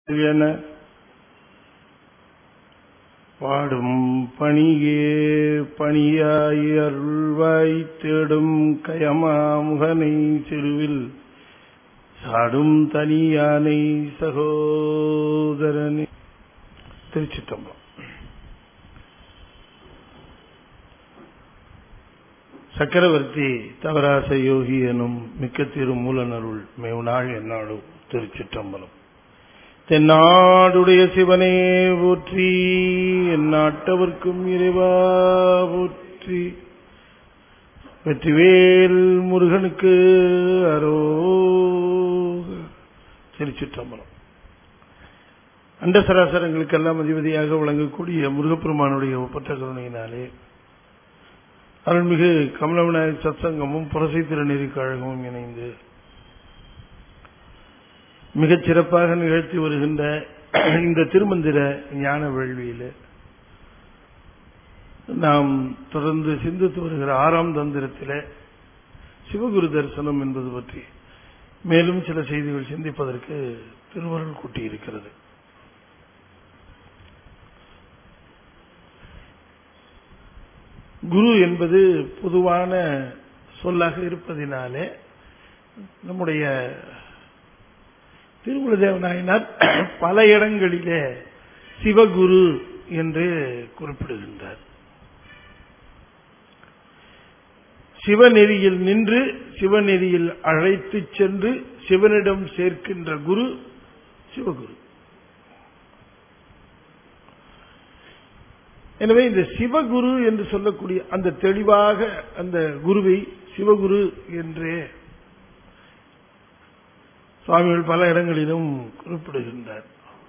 என பாடும் பணியே பணியாய் அருள்வாய் தேடும் கயமாமுகனை சிறுவில் சாடும் தனியானை சகோதரனே திருச்சிட்டம்பலம் சக்கரவர்த்தி தவராச யோகி எனும் மிக்க திரு மூலனருள் மேவுநாள் என்னாடும் திருச்சிற்றம்பலம் தென்னாடுடைய சிவனே போற்றி எந்நாட்டவர்க்கும் இறைவா போற்றி வெற்றிவேல் முருகனுக்கு அரோ திருச்சிற்றம்பலம் அண்ட சராசரங்களுக்கெல்லாம் அதிபதியாக விளங்கக்கூடிய முருகப்பெருமானுடைய ஒப்பற்ற கருணையினாலே அருள்மிகு கமலவிநாயகர் சத்சங்கமும் புரசை திருநெறி கழகமும் இணைந்து மிகச் சிறப்பாக நிகழ்த்தி வருகின்ற இந்த திருமந்திர ஞான வேள்வியில் நாம் தொடர்ந்து சிந்தித்து வருகிற ஆறாம் தந்திரத்தில் சிவகுரு தரிசனம் என்பது பற்றி மேலும் சில செய்திகள் சிந்திப்பதற்கு திருவருள் கூட்டியிருக்கிறது குரு என்பது பொதுவான சொல்லாக இருப்பதினாலே நம்முடைய திருமலதேவ நாயனார் பல இடங்களிலே சிவகுரு என்று குறிப்பிடுகின்றார் சிவநெறியில் நின்று சிவநெறியில் அழைத்து சென்று சிவனிடம் சேர்க்கின்ற குரு சிவகுரு எனவே இந்த சிவகுரு என்று சொல்லக்கூடிய அந்த தெளிவாக அந்த குருவை சிவகுரு என்றே சுவாமிகள் பல இடங்களிலும் குறிப்பிடுகின்றார்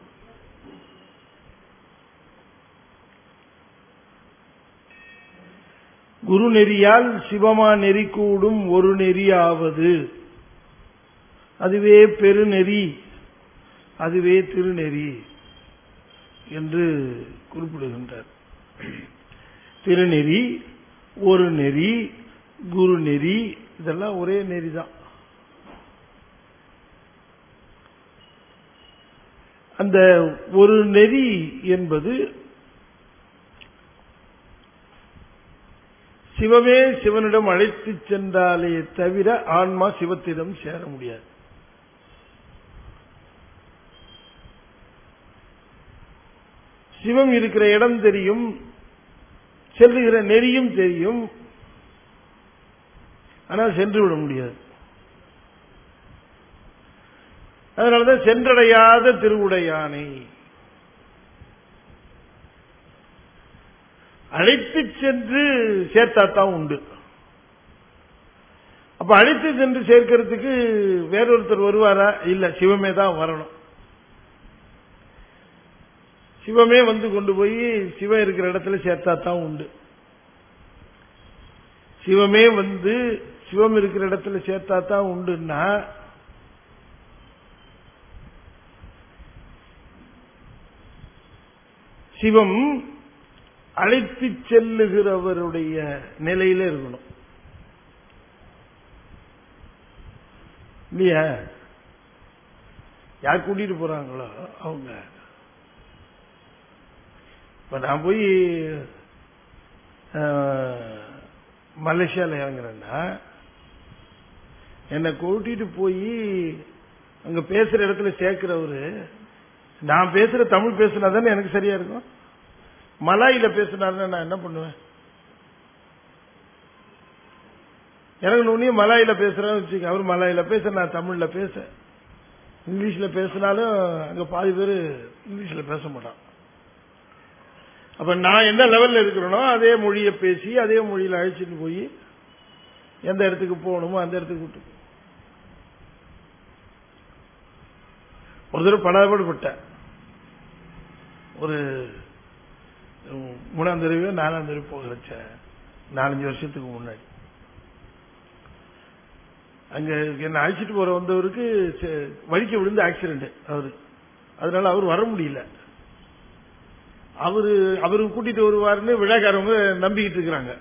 குரு நெறியால் சிவமா நெறி கூடும் ஒரு நெறியாவது அதுவே பெருநெறி அதுவே திருநெறி என்று குறிப்பிடுகின்றார் திருநெறி ஒரு நெறி குரு நெறி இதெல்லாம் ஒரே நெறி தான் அந்த ஒரு நெறி என்பது சிவமே சிவனிடம் அழைத்து சென்றாலே தவிர ஆன்மா சிவத்திடம் சேர முடியாது சிவம் இருக்கிற இடம் தெரியும் செல்லுகிற நெறியும் தெரியும் ஆனால் சென்று விட முடியாது அதனாலதான் சென்றடையாத திருவுடையானை அழைத்து சென்று சேர்த்தாத்தான் உண்டு அப்ப அழைத்து சென்று சேர்க்கிறதுக்கு வேறொருத்தர் வருவாரா இல்ல சிவமே தான் வரணும் சிவமே வந்து கொண்டு போய் சிவம் இருக்கிற இடத்துல சேர்த்தாத்தான் உண்டு சிவமே வந்து சிவம் இருக்கிற இடத்துல சேர்த்தாத்தான் உண்டுன்னா சிவம் அழைத்து செல்லுகிறவருடைய நிலையில இருக்கணும் இல்லையா யார் கூட்டிட்டு போறாங்களோ அவங்க இப்ப நான் போய் மலேசியால இறங்குறேன்னா என்னை கூட்டிட்டு போய் அங்க பேசுற இடத்துல சேர்க்கிறவரு நான் பேசுற தமிழ் பேசினா தானே எனக்கு சரியா இருக்கும் மலாயில பேசினாருன்னா நான் என்ன பண்ணுவேன் எனக்கு நுண்ணிய மலாயில பேசுறேன்னு வச்சுக்க அவர் மலாயில பேச நான் தமிழ்ல பேச இங்கிலீஷ்ல பேசினாலும் அங்க பாதி பேர் இங்கிலீஷ்ல பேச மாட்டான் அப்ப நான் எந்த லெவல்ல இருக்கிறேனோ அதே மொழியை பேசி அதே மொழியில அழைச்சிட்டு போய் எந்த இடத்துக்கு போகணுமோ அந்த இடத்துக்கு விட்டு ஒரு தடவை படாதபட்டேன் ஒரு மூணாம் தடவையோ நாலாம் தடவை போக வச்சேன் நாலஞ்சு வருஷத்துக்கு முன்னாடி அங்க என்ன அழைச்சிட்டு போற வந்தவருக்கு வழிக்க விழுந்து ஆக்சிடென்ட் அவரு அதனால அவர் வர முடியல அவரு அவரு கூட்டிட்டு வருவாருன்னு விழாக்காரவங்க நம்பிக்கிட்டு இருக்கிறாங்க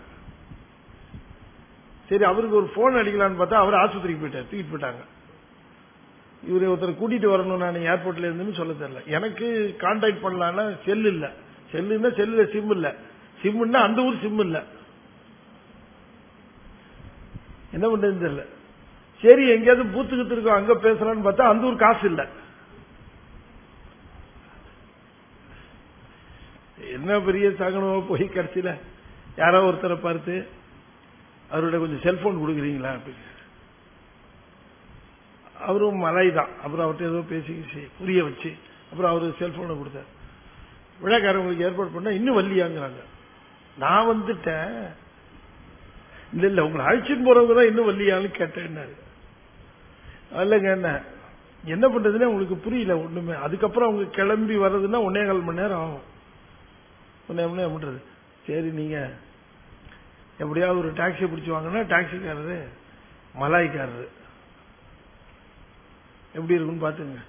சரி அவருக்கு ஒரு போன் அடிக்கலான்னு பார்த்தா அவர் ஆஸ்பத்திரிக்கு போயிட்டார் தூக்கிட்டு போயிட்டாங்க இவரை ஒருத்தர் கூட்டிட்டு வரணும் நான் ஏர்போர்ட்ல இருந்துன்னு சொல்ல தெரியல எனக்கு கான்டாக்ட் பண்ணலாம்னா செல் இல்ல செல்லுன்னா செல்லுல சிம் இல்ல சிம்னா அந்த ஊர் சிம் இல்ல என்ன பண்றதுன்னு தெரியல சரி எங்கேயாவது பூத்துக்கிட்டு இருக்கோம் அங்க பேசலாம்னு பார்த்தா அந்த ஊர் காசு இல்ல என்ன பெரிய சகனமோ போய் கடைசியில யாரோ ஒருத்தரை பார்த்து அவரோட கொஞ்சம் செல்போன் கொடுக்குறீங்களா அப்படின்னு அவரும் மலை தான் அப்புறம் அவர்கிட்ட ஏதோ பேசி பேசி புரிய வச்சு அப்புறம் அவரு செல்போனை கொடுத்தார் விழாக்காரங்களுக்கு ஏற்பாடு பண்ணா இன்னும் வள்ளியாங்கிறாங்க நான் வந்துட்டேன் இல்ல இல்ல உங்களை அழைச்சிட்டு போறவங்க தான் இன்னும் வள்ளியான்னு கேட்டேன்னாரு இல்லைங்க என்ன என்ன பண்றதுன்னு உங்களுக்கு புரியல ஒண்ணுமே அதுக்கப்புறம் அவங்க கிளம்பி வர்றதுன்னா ஒன்னே கால் மணி நேரம் ஆகும் ஒன்னே மணி நேரம் பண்றது சரி நீங்க எப்படியாவது ஒரு டாக்ஸி பிடிச்சு வாங்கினா டாக்ஸிக்காரரு மலாய்க்காரரு எப்படி இருக்குன்னு பாத்துங்க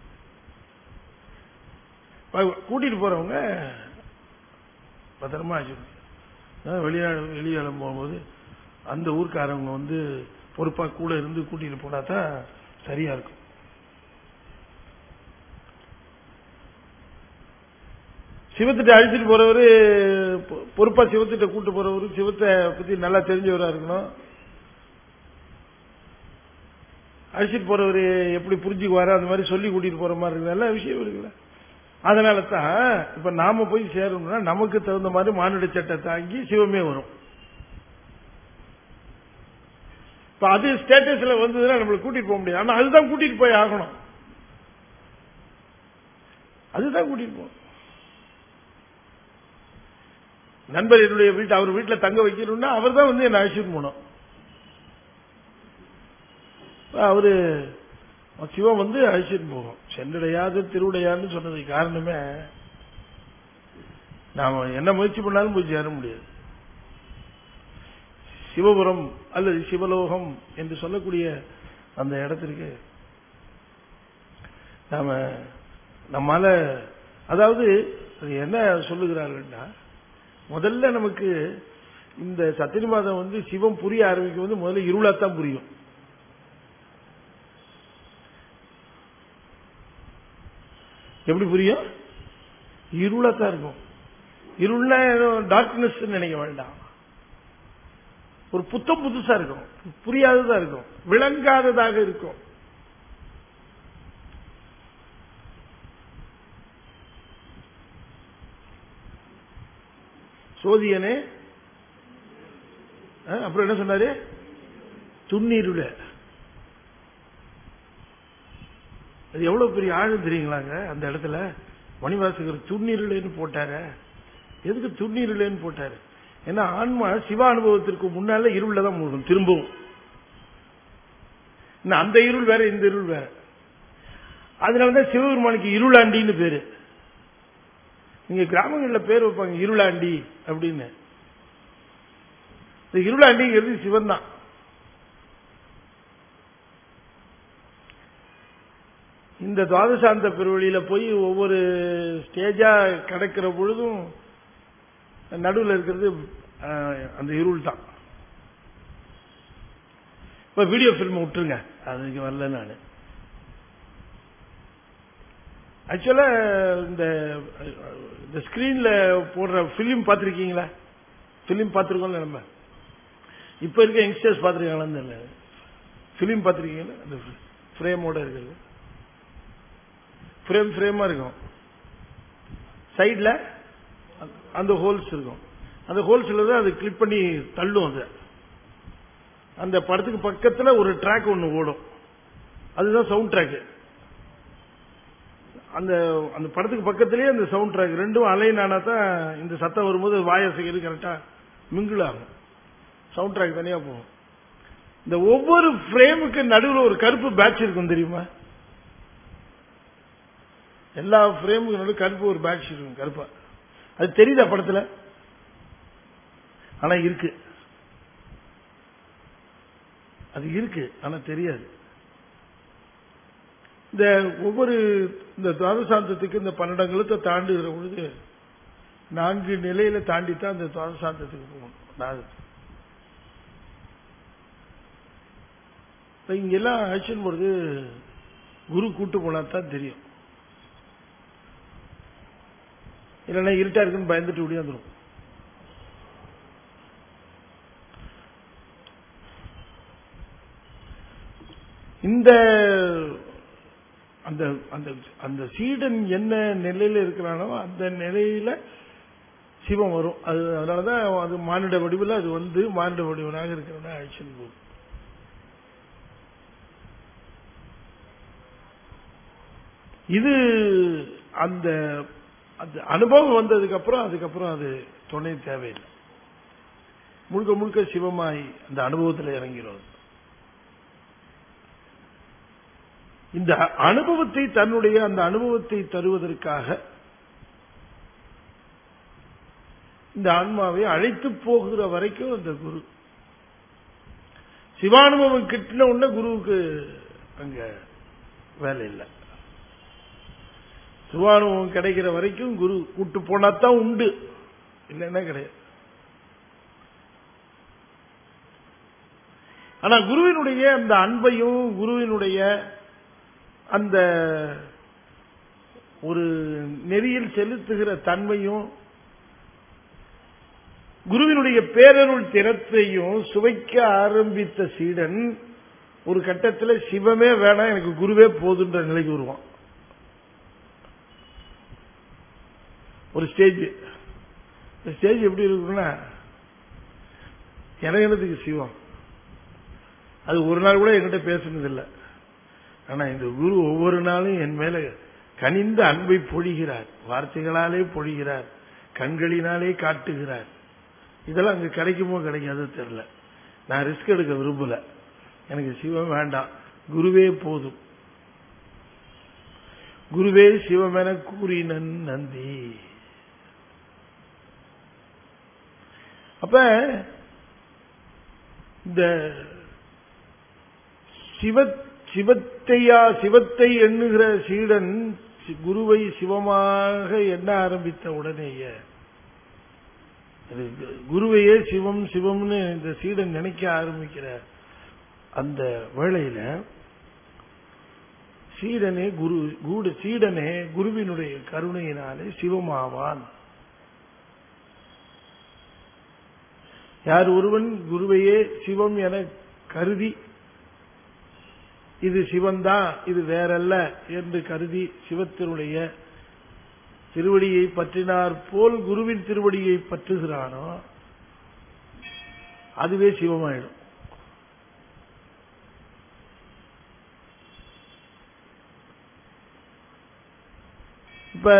ப- கூட்டிட்டு போறவங்க பத்திரமா வச்சுக்கணும் வெளிநாடு வெளியாளம் போகும்போது அந்த ஊர்க்காரவங்க வந்து பொறுப்பா கூட இருந்து கூட்டிட்டு போனா தான் சரியா இருக்கும் சிவத்திட்ட அழைச்சிட்டு போறவரு பொ- பொறுப்பா சிவத்திட்ட கூட்டு போறவரு சிவத்தை பத்தி நல்லா தெரிஞ்சவரா இருக்கணும் அழைச்சிட்டு போறவரு எப்படி புரிஞ்சுக்குவாரு அந்த மாதிரி சொல்லி கூட்டிட்டு போற மாதிரி இருக்கு நல்ல விஷயம் இருக்குல்ல அதனால தான் இப்ப நாம போய் சேரணும்னா நமக்கு தகுந்த மாதிரி மானுட சட்டை தாங்கி சிவமே வரும் இப்ப அது ஸ்டேட்டஸ்ல வந்ததுன்னா நம்மளை கூட்டிட்டு போக முடியாது ஆனா அதுதான் கூட்டிட்டு போய் ஆகணும் அதுதான் கூட்டிட்டு போகணும் நண்பர் என்னுடைய வீட்டு அவர் வீட்டுல தங்க வைக்கணும்னா அவர் தான் வந்து என்ன அழைச்சிட்டு போனோம் அவரு சிவம் வந்து அழைச்சிட்டு போகும் சென்றடையாது திருவுடையான்னு சொன்னதுக்கு காரணமே நாம என்ன முயற்சி பண்ணாலும் போய் சேர முடியாது சிவபுரம் அல்லது சிவலோகம் என்று சொல்லக்கூடிய அந்த இடத்திற்கு நாம நம்மால அதாவது அது என்ன சொல்லுகிறார்கள்னா முதல்ல நமக்கு இந்த சத்தியமாதம் வந்து சிவம் புரிய ஆரம்பிக்கும் போது முதல்ல இருளாத்தான் புரியும் எப்படி புரியும் இருளாத்தான் இருக்கும் இருள்னா டார்க்னஸ் நினைக்க வேண்டாம் ஒரு புத்தம் புதுசா இருக்கும் புரியாததா இருக்கும் விளங்காததாக இருக்கும் சோதியனே ஆ, அப்புறம் என்ன சொன்னாரு துண்ணீருல அது எவ்வளவு பெரிய ஆழம் தெரியுங்களாங்க அந்த இடத்துல மணிவாசகர் துண்ணீருளேன்னு போட்டாரு எதுக்கு துண்ணீருளேன்னு போட்டாரு ஏன்னா ஆன்மா சிவ அனுபவத்திற்கு முன்னால இருள்ல தான் மூடும் திரும்பவும் இன்னும் அந்த இருள் வேற இந்த இருள் வேற அதனாலதான் சிவபெருமானுக்கு இருளாண்டின்னு பேரு நீங்க கிராமங்கள்ல பேர் வைப்பாங்க இருளாண்டி அப்படின்னு இந்த இருளாண்டிங்கிறது சிவன் தான் இந்த துவாதசாந்த பெருவழியில போய் ஒவ்வொரு ஸ்டேஜா கடக்கிற பொழுதும் நடுவில் இருக்கிறது அஹ், அந்த இருள் தான் இப்ப வீடியோ பிலிம் விட்டுருங்க அதுக்கு வரல நான் ஆக்சுவலா இந்த இந்த ஸ்கிரீன்ல போடுற பிலிம் பார்த்திருக்கீங்களா பிலிம் பார்த்திருக்கோம்ல நம்ம இப்ப இருக்க யங்ஸ்டர்ஸ் பார்த்திருக்காங்களான்னு தெரியல பிலிம் பார்த்திருக்கீங்களா அந்த ஃப்ரேமோட இருக்கிறது ஃப்ரேம் ஃப்ரேமா இருக்கும் சைடுல அந்த ஹோல்ஸ் இருக்கும் அந்த ஹோல்ஸ்ல தான் அது கிளிப் பண்ணி தள்ளும் அது அந்த படத்துக்கு பக்கத்துல ஒரு ட்ராக் ஒன்னு ஓடும் அதுதான் சவுண்ட் ட்ராக் அந்த அந்த படத்துக்கு பக்கத்திலேயே அந்த சவுண்ட் ட்ராக் ரெண்டும் அலைன் ஆனா தான் இந்த சத்தம் வரும்போது வாயசைகிறது கரெக்டா மிங்கிள் ஆகும் சவுண்ட் ட்ராக் தனியா போகும் இந்த ஒவ்வொரு ஃப்ரேமுக்கு நடுவில் ஒரு கருப்பு பேட்ச் இருக்கும் தெரியுமா எல்லா ஃப்ரேமுக்கு நடுவில் கருப்பு ஒரு பேட்ச் இருக்கும் கருப்பா அது தெரியுதா படத்துல ஆனா இருக்கு அது இருக்கு ஆனா தெரியாது இந்த ஒவ்வொரு இந்த துவாதசாந்தத்துக்கு இந்த பன்னெண்டங்களுக்கு தாண்டுகிற பொழுது நான்கு நிலையில தாண்டி தான் அந்த துவாதசாந்தத்துக்கு போகணும் நாகத்துக்கு இப்ப இங்கெல்லாம் அழைச்சின் பொழுது குரு கூட்டு போனா தான் தெரியும் இல்லைன்னா இருட்டா இருக்குன்னு பயந்துட்டு ஓடியாந்துரும் இந்த அந்த அந்த அந்த சீடன் என்ன நிலையில இருக்கிறானோ அந்த நிலையில சிவம் வரும் அது அதனாலதான் அது மானிட வடிவில் அது வந்து மானிட வடிவனாக இருக்கிறவன அழிச்சுன்னு போகும் இது அந்த அந்த அனுபவம் வந்ததுக்கு அப்புறம் அதுக்கப்புறம் அது துணை தேவையில்லை முழுக்க முழுக்க சிவமாய் அந்த அனுபவத்தில் இறங்கிறோம் இந்த அனுபவத்தை தன்னுடைய அந்த அனுபவத்தை தருவதற்காக இந்த ஆன்மாவை அழைத்து போகிற வரைக்கும் அந்த குரு சிவானுபவம் கிட்டின உடனே குருவுக்கு அங்க வேலை இல்லை சிவானுபவம் கிடைக்கிற வரைக்கும் குரு கூட்டு போனாதான் உண்டு இல்லைன்னா கிடையாது ஆனா குருவினுடைய அந்த அன்பையும் குருவினுடைய அந்த ஒரு நெறியில் செலுத்துகிற தன்மையும் குருவினுடைய பேரருள் திறத்தையும் சுவைக்க ஆரம்பித்த சீடன் ஒரு கட்டத்தில் சிவமே வேணாம் எனக்கு குருவே போதுன்ற நிலைக்கு வருவான் ஒரு ஸ்டேஜ் இந்த ஸ்டேஜ் எப்படி இருக்குன்னா இறையனத்துக்கு சிவம் அது ஒரு நாள் கூட என்கிட்ட பேசுனதில்லை ஆனா இந்த குரு ஒவ்வொரு நாளும் என் மேல கனிந்த அன்பை பொழிகிறார் வார்த்தைகளாலே பொழிகிறார் கண்களினாலே காட்டுகிறார் இதெல்லாம் அங்க கிடைக்குமோ கிடைக்காதோ தெரியல நான் ரிஸ்க் எடுக்க விரும்பல எனக்கு சிவம் வேண்டாம் குருவே போதும் குருவே சிவமென கூறினன் நந்தி அப்ப இந்த சிவ சிவத்தையா சிவத்தை எண்ணுகிற சீடன் குருவை சிவமாக எண்ண ஆரம்பித்த உடனேயே குருவையே சிவம் சிவம்னு இந்த சீடன் நினைக்க ஆரம்பிக்கிற அந்த வேளையில சீடனே குரு கூடு சீடனே குருவினுடைய கருணையினாலே சிவமாவான் யார் ஒருவன் குருவையே சிவம் என கருதி இது சிவன்தான் இது வேறல்ல என்று கருதி சிவத்தினுடைய திருவடியை பற்றினார் போல் குருவின் திருவடியை பற்றுகிறானோ அதுவே சிவமாயிடும் இப்ப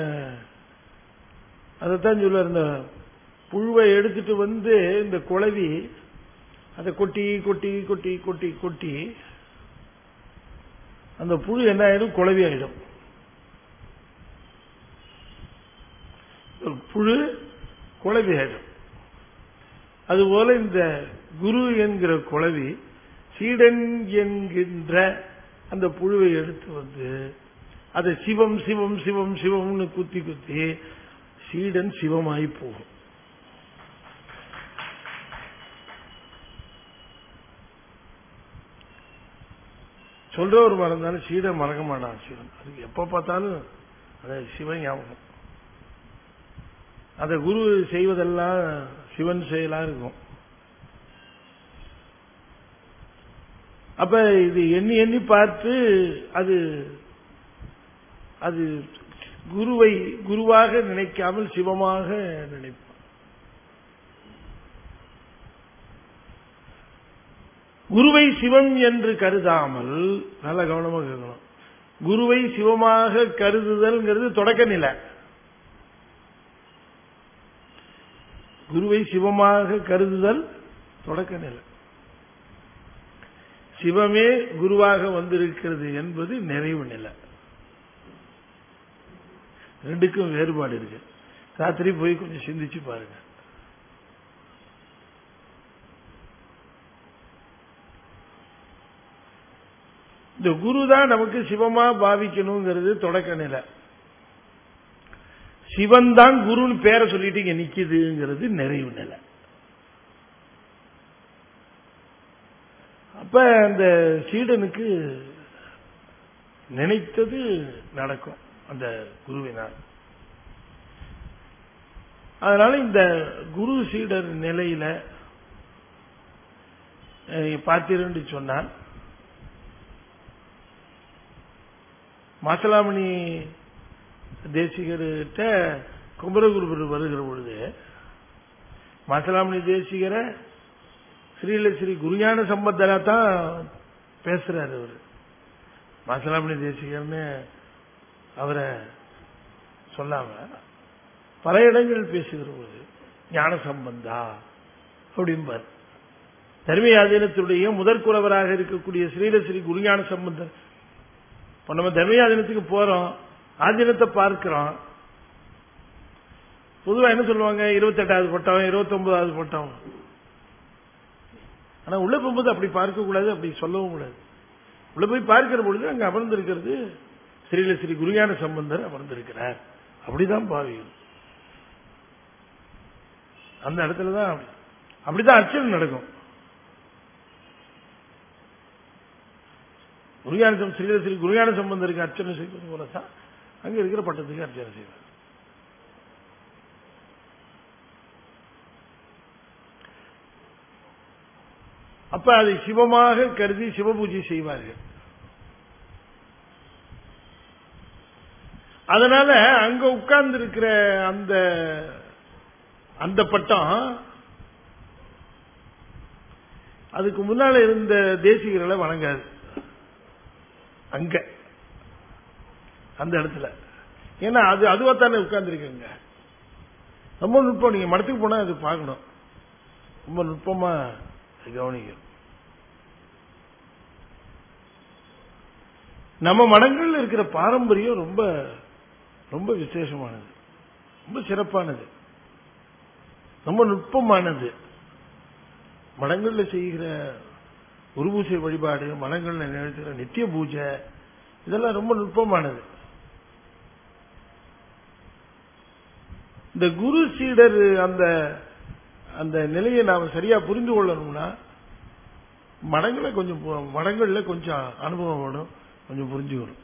அதைத்தான் சொல்ல இந்த புழுவை எடுத்துட்டு வந்து இந்த குளவி அதை கொட்டி கொட்டி கொட்டி கொட்டி கொட்டி அந்த புழு என்ன ஆயிடும் குளவி ஆயிடும் புழு குளவி ஆயிடும் அதுபோல இந்த குரு என்கிற குளவி சீடன் என்கின்ற அந்த புழுவை எடுத்து வந்து அதை சிவம் சிவம் சிவம் சிவம்னு குத்தி குத்தி சீடன் சிவமாய் போகும் சொல்றவர் மறந்தாலும் சீடன் மறக்க மாட்டான் சிவன் அதுக்கு எப்ப பார்த்தாலும் அது சிவன் ஞாபகம் அதை குரு செய்வதெல்லாம் சிவன் செயலா இருக்கும் அப்ப இது எண்ணி எண்ணி பார்த்து அது அது குருவை குருவாக நினைக்காமல் சிவமாக நினைப்பான் குருவை சிவம் என்று கருதாமல் நல்ல கவனமாக கேட்கணும் குருவை சிவமாக கருதுதல்ங்கிறது தொடக்க நிலை குருவை சிவமாக கருதுதல் தொடக்க நிலை சிவமே குருவாக வந்திருக்கிறது என்பது நிறைவு நிலை ரெண்டுக்கும் வேறுபாடு இருக்கு ராத்திரி போய் கொஞ்சம் சிந்திச்சு பாருங்க இந்த குரு தான் நமக்கு சிவமா பாவிக்கணுங்கிறது தொடக்க நிலை சிவன் தான் குருன்னு பேரை சொல்லிட்டு இங்க நிக்குதுங்கிறது நிறைவு நிலை அப்ப அந்த சீடனுக்கு நினைத்தது நடக்கும் அந்த குருவினால் அதனால இந்த குரு சீடர் நிலையில அஹ், பார்த்தீர்கள் என்று சொன்னால் மாசலாமணி தேசிகர்கிட்ட குமரகுருபர் வருகிற பொழுது மாசலாமணி தேசிகரை ஸ்ரீல ஸ்ரீ குருஞான சம்பந்தரா தான் பேசுறாரு அவரு மாசலாமணி தேசிகர்னு அவரை சொல்லாம பல இடங்கள் பேசுகிற போது ஞான சம்பந்தா அப்படிம்பார் தர்மயாதீனத்துடைய முதற்குறவராக இருக்கக்கூடிய ஸ்ரீல ஸ்ரீ குருஞான சம்பந்தர் இப்ப நம்ம தர்மயாதீனத்துக்கு போறோம் ஆதீனத்தை பார்க்கிறோம் பொதுவா என்ன சொல்லுவாங்க இருபத்தெட்டாவது பட்டம் இருபத்தி ஒன்பதாவது பட்டம் ஆனா உள்ள போகும்போது அப்படி பார்க்க கூடாது அப்படி சொல்லவும் கூடாது உள்ள போய் பார்க்கிற பொழுது அங்க அமர்ந்திருக்கிறது ஸ்ரீல ஸ்ரீ குருஞான சம்பந்தர் அமர்ந்திருக்கிறார் அப்படிதான் பாவியும் அந்த இடத்துல தான் அப்படி அப்படிதான் அர்ச்சனை நடக்கும் குருஞான சம்- ஸ்ரீல ஸ்ரீ குருஞான சம்பந்தருக்கு அர்ச்சனை செய்வது போல தான் அங்க இருக்கிற பட்டத்துக்கு அர்ச்சனை செய்வார் அப்ப அதை சிவமாக கருதி சிவபூஜை செய்வார்கள் அதனால அங்க உட்கார்ந்து இருக்கிற அந்த அந்த பட்டம் அதுக்கு முன்னால இருந்த தேசிகர்களை வணங்காது அங்க அந்த இடத்துல ஏன்னா அது அதுவா தானே உட்கார்ந்துருக்குங்க ரொம்ப நுட்பம் நீங்க மடத்துக்கு போனா அது பார்க்கணும் ரொம்ப நுட்பமா அது கவனிக்கணும் நம்ம மடங்கள்ல இருக்கிற பாரம்பரியம் ரொம்ப ரொம்ப விசேஷமானது ரொம்ப சிறப்பானது ரொம்ப நுட்பமானது மடங்கள்ல செய்கிற குரு பூஜை வழிபாடு மடங்கள்ல நிகழ்த்துகிற நித்திய பூஜை இதெல்லாம் ரொம்ப நுட்பமானது இந்த குரு சீடர் அந்த அந்த நிலையை நாம சரியா புரிந்து கொள்ளணும்னா மடங்களை கொஞ்சம் பு- மடங்கள்ல கொஞ்சம் அனுபவம் வேணும் கொஞ்சம் புரிஞ்சுக்கணும்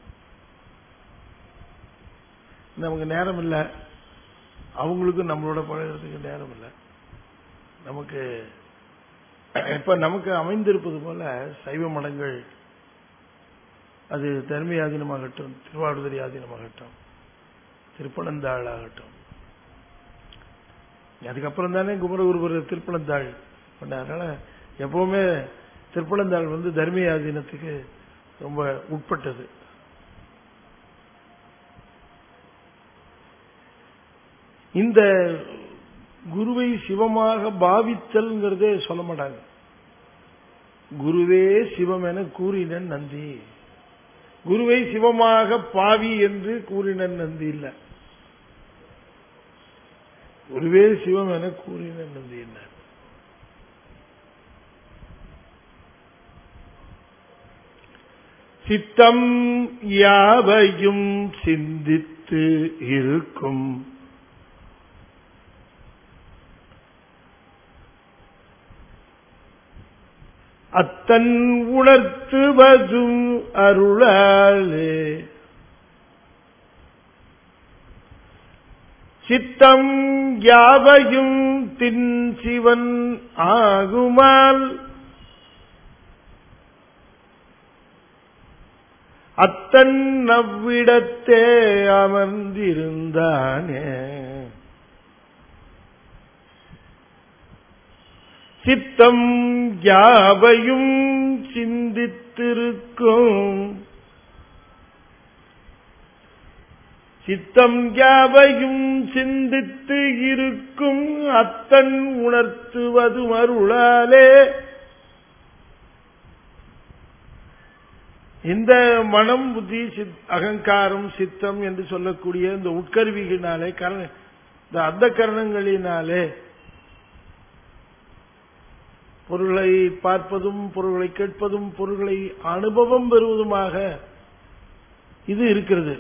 நமக்கு நேரம் இல்லை அவங்களுக்கும் நம்மளோட பழகிறதுக்கு நேரம் இல்லை நமக்கு இப்ப நமக்கு அமைந்திருப்பது போல சைவ மடங்கள் அது தர்மி ஆதீனமாகட்டும் திருவாடுதுறை ஆதீனமாகட்டும் திருப்பனந்தாள் ஆகட்டும் அதுக்கப்புறம் தானே குமரகுருபர் திருப்பனந்தாள் பண்ணார். அதனால எப்பவுமே திருப்பனந்தாள் வந்து தர்மி ஆதீனத்துக்கு ரொம்ப உட்பட்டது இந்த குருவை சிவமாக பாவித்தல்ங்கிறதே சொல்ல மாட்டாங்க குருவே சிவம் என கூறினன் நந்தி குருவை சிவமாக பாவி என்று கூறினன் நந்தி இல்ல குருவே சிவம் என கூறினன் நந்தி இல்ல சித்தம் யாவையும் சிந்தித்து இருக்கும் அத்தன் உணர்த்துவதும் அருளாலே சித்தம் யாவையும் தின் சிவன் ஆகுமால் அத்தன் நவ்விடத்தே அமர்ந்திருந்தானே சித்தம் யாவையும் சிந்தித்திருக்கும் சித்தம் யாவையும் சிந்தித்து இருக்கும் அத்தன் உணர்த்துவது அருளாலே இந்த மனம் புத்தி சித்- அகங்காரம் சித்தம் என்று சொல்லக்கூடிய இந்த உட்கருவிகளினாலே கரண இந்த அந்த கரணங்களினாலே பொருளை பார்ப்பதும் பொருள்களை கேட்பதும் பொருள்களை அனுபவம் பெறுவதுமாக இது இருக்கிறது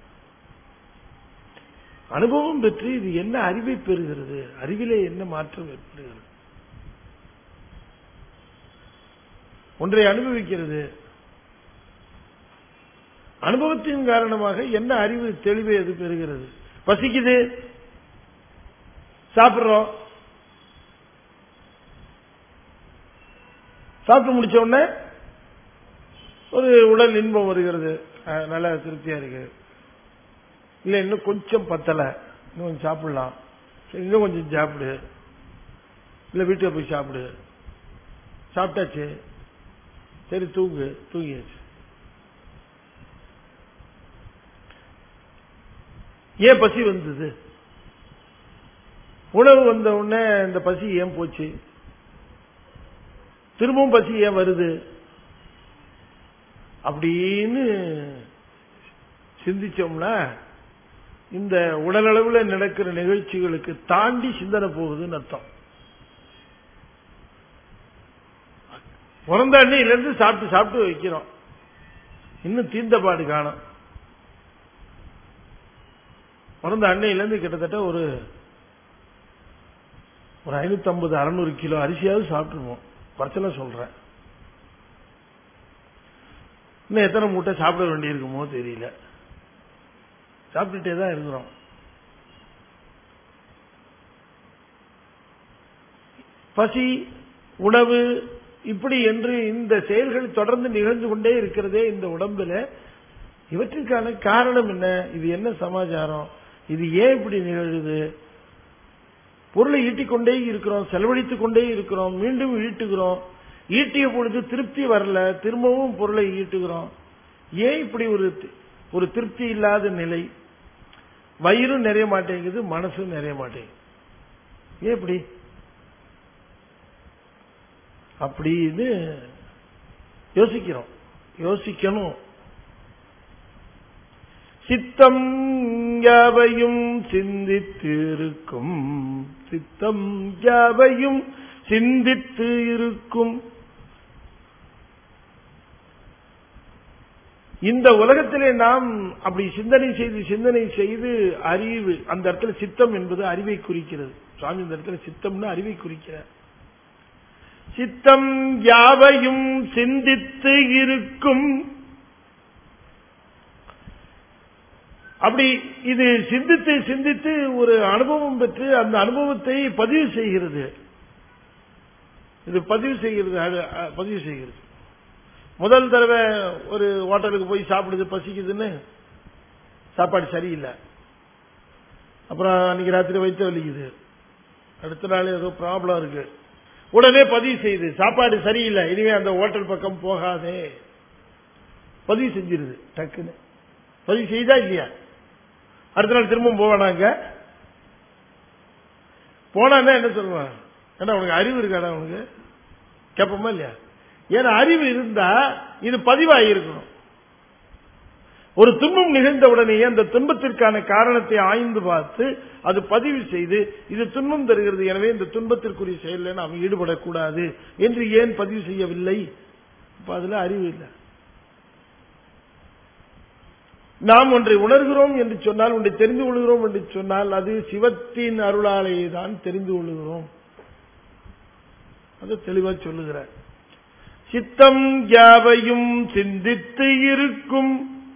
அனுபவம் பெற்று இது என்ன அறிவை பெறுகிறது அறிவிலே என்ன மாற்றம் ஏற்படுகிறது ஒன்றை அனுபவிக்கிறது அனுபவத்தின் காரணமாக என்ன அறிவு தெளிவை அது பெறுகிறது பசிக்குது சாப்பிடுறோம் சாப்பிட்டு முடிச்ச உடனே ஒரு உடல் இன்பம் வருகிறது அஹ், நல்ல திருப்தியா இருக்கு இல்ல இன்னும் கொஞ்சம் பத்தல இன்னும் கொஞ்சம் சாப்பிடலாம் சரி, இன்னும் கொஞ்சம் சாப்பிடு இல்ல வீட்டுல போய் சாப்பிடு சாப்பிட்டாச்சு சரி தூங்கு தூங்கியாச்சு ஏன் பசி வந்தது உணவு வந்த உடனே இந்த பசி ஏன் போச்சு திரும்பவும் பசி ஏன் வருது அப்படின்னு சிந்திச்சோம்னா இந்த உடலளவுல நடக்கிற நிகழ்ச்சிகளுக்கு தாண்டி சிந்தனை போகுதுன்னு அர்த்தம் பிறந்த அன்னையில இருந்து சாப்பிட்டு சாப்பிட்டு வைக்கிறோம் இன்னும் தீர்ந்த பாடு காணும் பிறந்த அன்னையில இருந்து கிட்டத்தட்ட ஒரு ஒரு ஐநூத்தி ஐம்பது அறுநூறு கிலோ அரிசியாவது சாப்பிட்டுருவோம் குறைச்சல சொல்றேன் இன்னும் எத்தனை மூட்டை சாப்பிட வேண்டியிருக்குமோ தெரியல சாப்பிட்டுட்டே தான் இருக்கிறோம் பசி உணவு இப்படி என்று இந்த செயல்கள் தொடர்ந்து நிகழ்ந்து கொண்டே இருக்கிறதே இந்த உடம்புல இவற்றிற்கான காரணம் என்ன இது என்ன சமாச்சாரம் இது ஏன் இப்படி நிகழுது பொருளை ஈட்டிக்கொண்டே இருக்கிறோம் செலவழித்துக் கொண்டே இருக்கிறோம் மீண்டும் ஈட்டுகிறோம் ஈட்டிய பொழுது திருப்தி வரல திரும்பவும் பொருளை ஈட்டுகிறோம் ஏன் இப்படி ஒரு தி- ஒரு திருப்தி இல்லாத நிலை வயிறும் நிறைய மாட்டேங்குது மனசும் நிறைய மாட்டேங்குது ஏன் இப்படி அப்படின்னு யோசிக்கிறோம் யோசிக்கணும் சித்தம் யாவையும் சிந்தித்து இருக்கும் சித்தம் யாவையும் சிந்தித்து இருக்கும் இந்த உலகத்திலே நாம் அப்படி சிந்தனை செய்து சிந்தனை செய்து அறிவு அந்த இடத்துல சித்தம் என்பது அறிவை குறிக்கிறது சுவாமி இந்த இடத்துல சித்தம்னு அறிவை குறிக்கிறார் சித்தம் யாவையும் சிந்தித்து இருக்கும் அப்படி இது சிந்தித்து சிந்தித்து ஒரு அனுபவம் பெற்று அந்த அனுபவத்தை பதிவு செய்கிறது இது பதிவு செய்கிறது அது, அ, பதிவு செய்கிறது முதல் தடவை ஒரு ஹோட்டலுக்கு போய் சாப்பிடுது பசிக்குதுன்னு சாப்பாடு சரியில்லை அப்புறம் அன்னைக்கு ராத்திரி வயிற்று வலிக்குது அடுத்த நாள் ஏதோ ப்ராப்ளம் இருக்கு உடனே பதிவு செய்யுது சாப்பாடு சரியில்லை இனிமே அந்த ஹோட்டல் பக்கம் போகாதே பதிவு செஞ்சிருது டக்குன்னு பதிவு செய்தா இல்லையா அடுத்த நாள் திரும்பவும் போவானாங்க போனான்னா என்ன சொல்லுவான் ஏன்னா உனக்கு அறிவு இருக்காடா உனக்கு கேட்போமா இல்லையா ஏன்னா அறிவு இருந்தா இது பதிவாகியிருக்கணும் ஒரு துன்பம் நிகழ்ந்த உடனேயே அந்த துன்பத்திற்கான காரணத்தை ஆய்ந்து பார்த்து அது பதிவு செய்து இது துன்பம் தருகிறது எனவே இந்த துன்பத்திற்குரிய செயலில் நாம் ஈடுபடக்கூடாது என்று ஏன் பதிவு செய்யவில்லை இப்ப அதுல அறிவு இல்லை நாம் ஒன்றை உணர்கிறோம் என்று சொன்னால் ஒன்றை தெரிந்து கொள்கிறோம் என்று சொன்னால் அது சிவத்தின் அருளாலேயே தான் தெரிந்து கொள்கிறோம் அது தெளிவா சொல்லுகிறார் சித்தம் யாவையும் சிந்தித்து இருக்கும்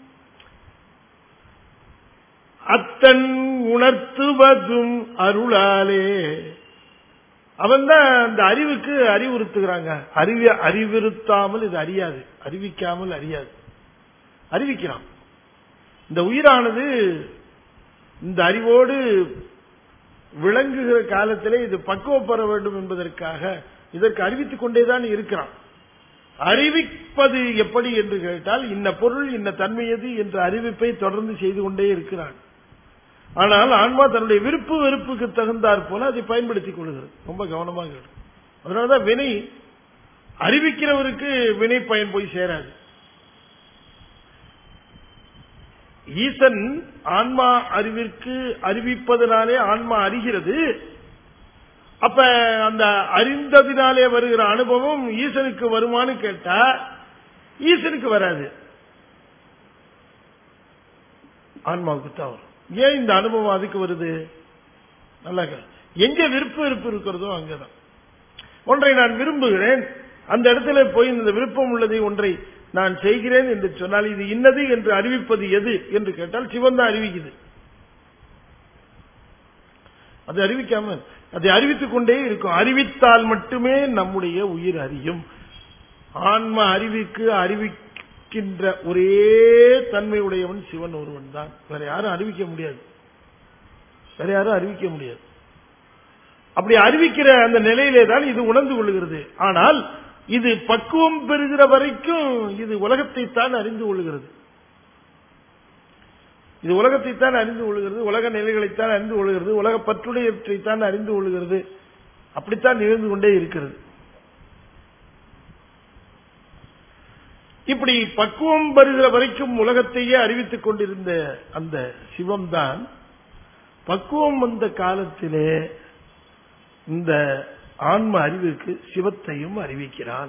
அத்தன் உணர்த்துவதும் அருளாலே அவன் தான் அந்த அறிவுக்கு அறிவுறுத்துகிறாங்க அறிவி அறிவுறுத்தாமல் இது அறியாது அறிவிக்காமல் அறியாது அறிவிக்கிறான் இந்த உயிரானது இந்த அறிவோடு விளங்குகிற காலத்திலே இது பக்குவப்பெற வேண்டும் என்பதற்காக இதற்கு அறிவித்துக் கொண்டேதான் இருக்கிறான் அறிவிப்பது எப்படி என்று கேட்டால் இன்ன பொருள் இன்ன தன்மையது என்ற அறிவிப்பை தொடர்ந்து செய்து கொண்டே இருக்கிறான் ஆனால் ஆன்மா தன்னுடைய விருப்பு வெறுப்புக்கு தகுந்தாற் போல அதை பயன்படுத்திக் கொள்கிறது ரொம்ப கவனமாக இருக்கணும். அதனாலதான் வினை அறிவிக்கிறவருக்கு வினை பயன் போய் சேராது ஈசன் ஆன்மா அறிவிற்கு அறிவிப்பதனாலே ஆன்மா அறிகிறது அப்ப அந்த அறிந்ததினாலே வருகிற அனுபவம் ஈசனுக்கு வருமானு கேட்டா ஈசனுக்கு வராது ஆன்மாவுக்கு தான் வரும் ஏன் இந்த அனுபவம் அதுக்கு வருது நல்லா கேளு. எங்க விருப்ப வெறுப்பு இருக்கிறதோ அங்கதான் ஒன்றை நான் விரும்புகிறேன் அந்த இடத்துல போய் இந்த விருப்பம் உள்ளதை ஒன்றை நான் செய்கிறேன் என்று சொன்னால் இது இன்னது என்று அறிவிப்பது எது என்று கேட்டால் சிவன் தான் அறிவிக்குது அது அறிவிக்காம அதை அறிவித்துக் கொண்டே இருக்கும் அறிவித்தால் மட்டுமே நம்முடைய உயிர் அறியும் ஆன்ம அறிவிக்கு அறிவிக்கின்ற ஒரே தன்மை உடையவன் சிவன் ஒருவன் தான் வேற யாரும் அறிவிக்க முடியாது வேற யாரும் அறிவிக்க முடியாது அப்படி அறிவிக்கிற அந்த நிலையிலே தான் இது உணர்ந்து கொள்கிறது ஆனால் இது பக்குவம் பெறுகிற வரைக்கும் இது உலகத்தை தான் அறிந்து கொள்கிறது இது உலகத்தை தான் அறிந்து கொள்கிறது உலக நிலைகளைத்தான் அறிந்து கொள்கிறது உலக பற்றுடையவற்றை தான் அறிந்து கொள்கிறது அப்படித்தான் நிகழ்ந்து கொண்டே இருக்கிறது இப்படி பக்குவம் பெறுகிற வரைக்கும் உலகத்தையே அறிவித்துக் கொண்டிருந்த அந்த சிவம் தான் பக்குவம் வந்த காலத்திலே இந்த ஆன்ம அறிவிற்கு சிவத்தையும் அறிவிக்கிறான்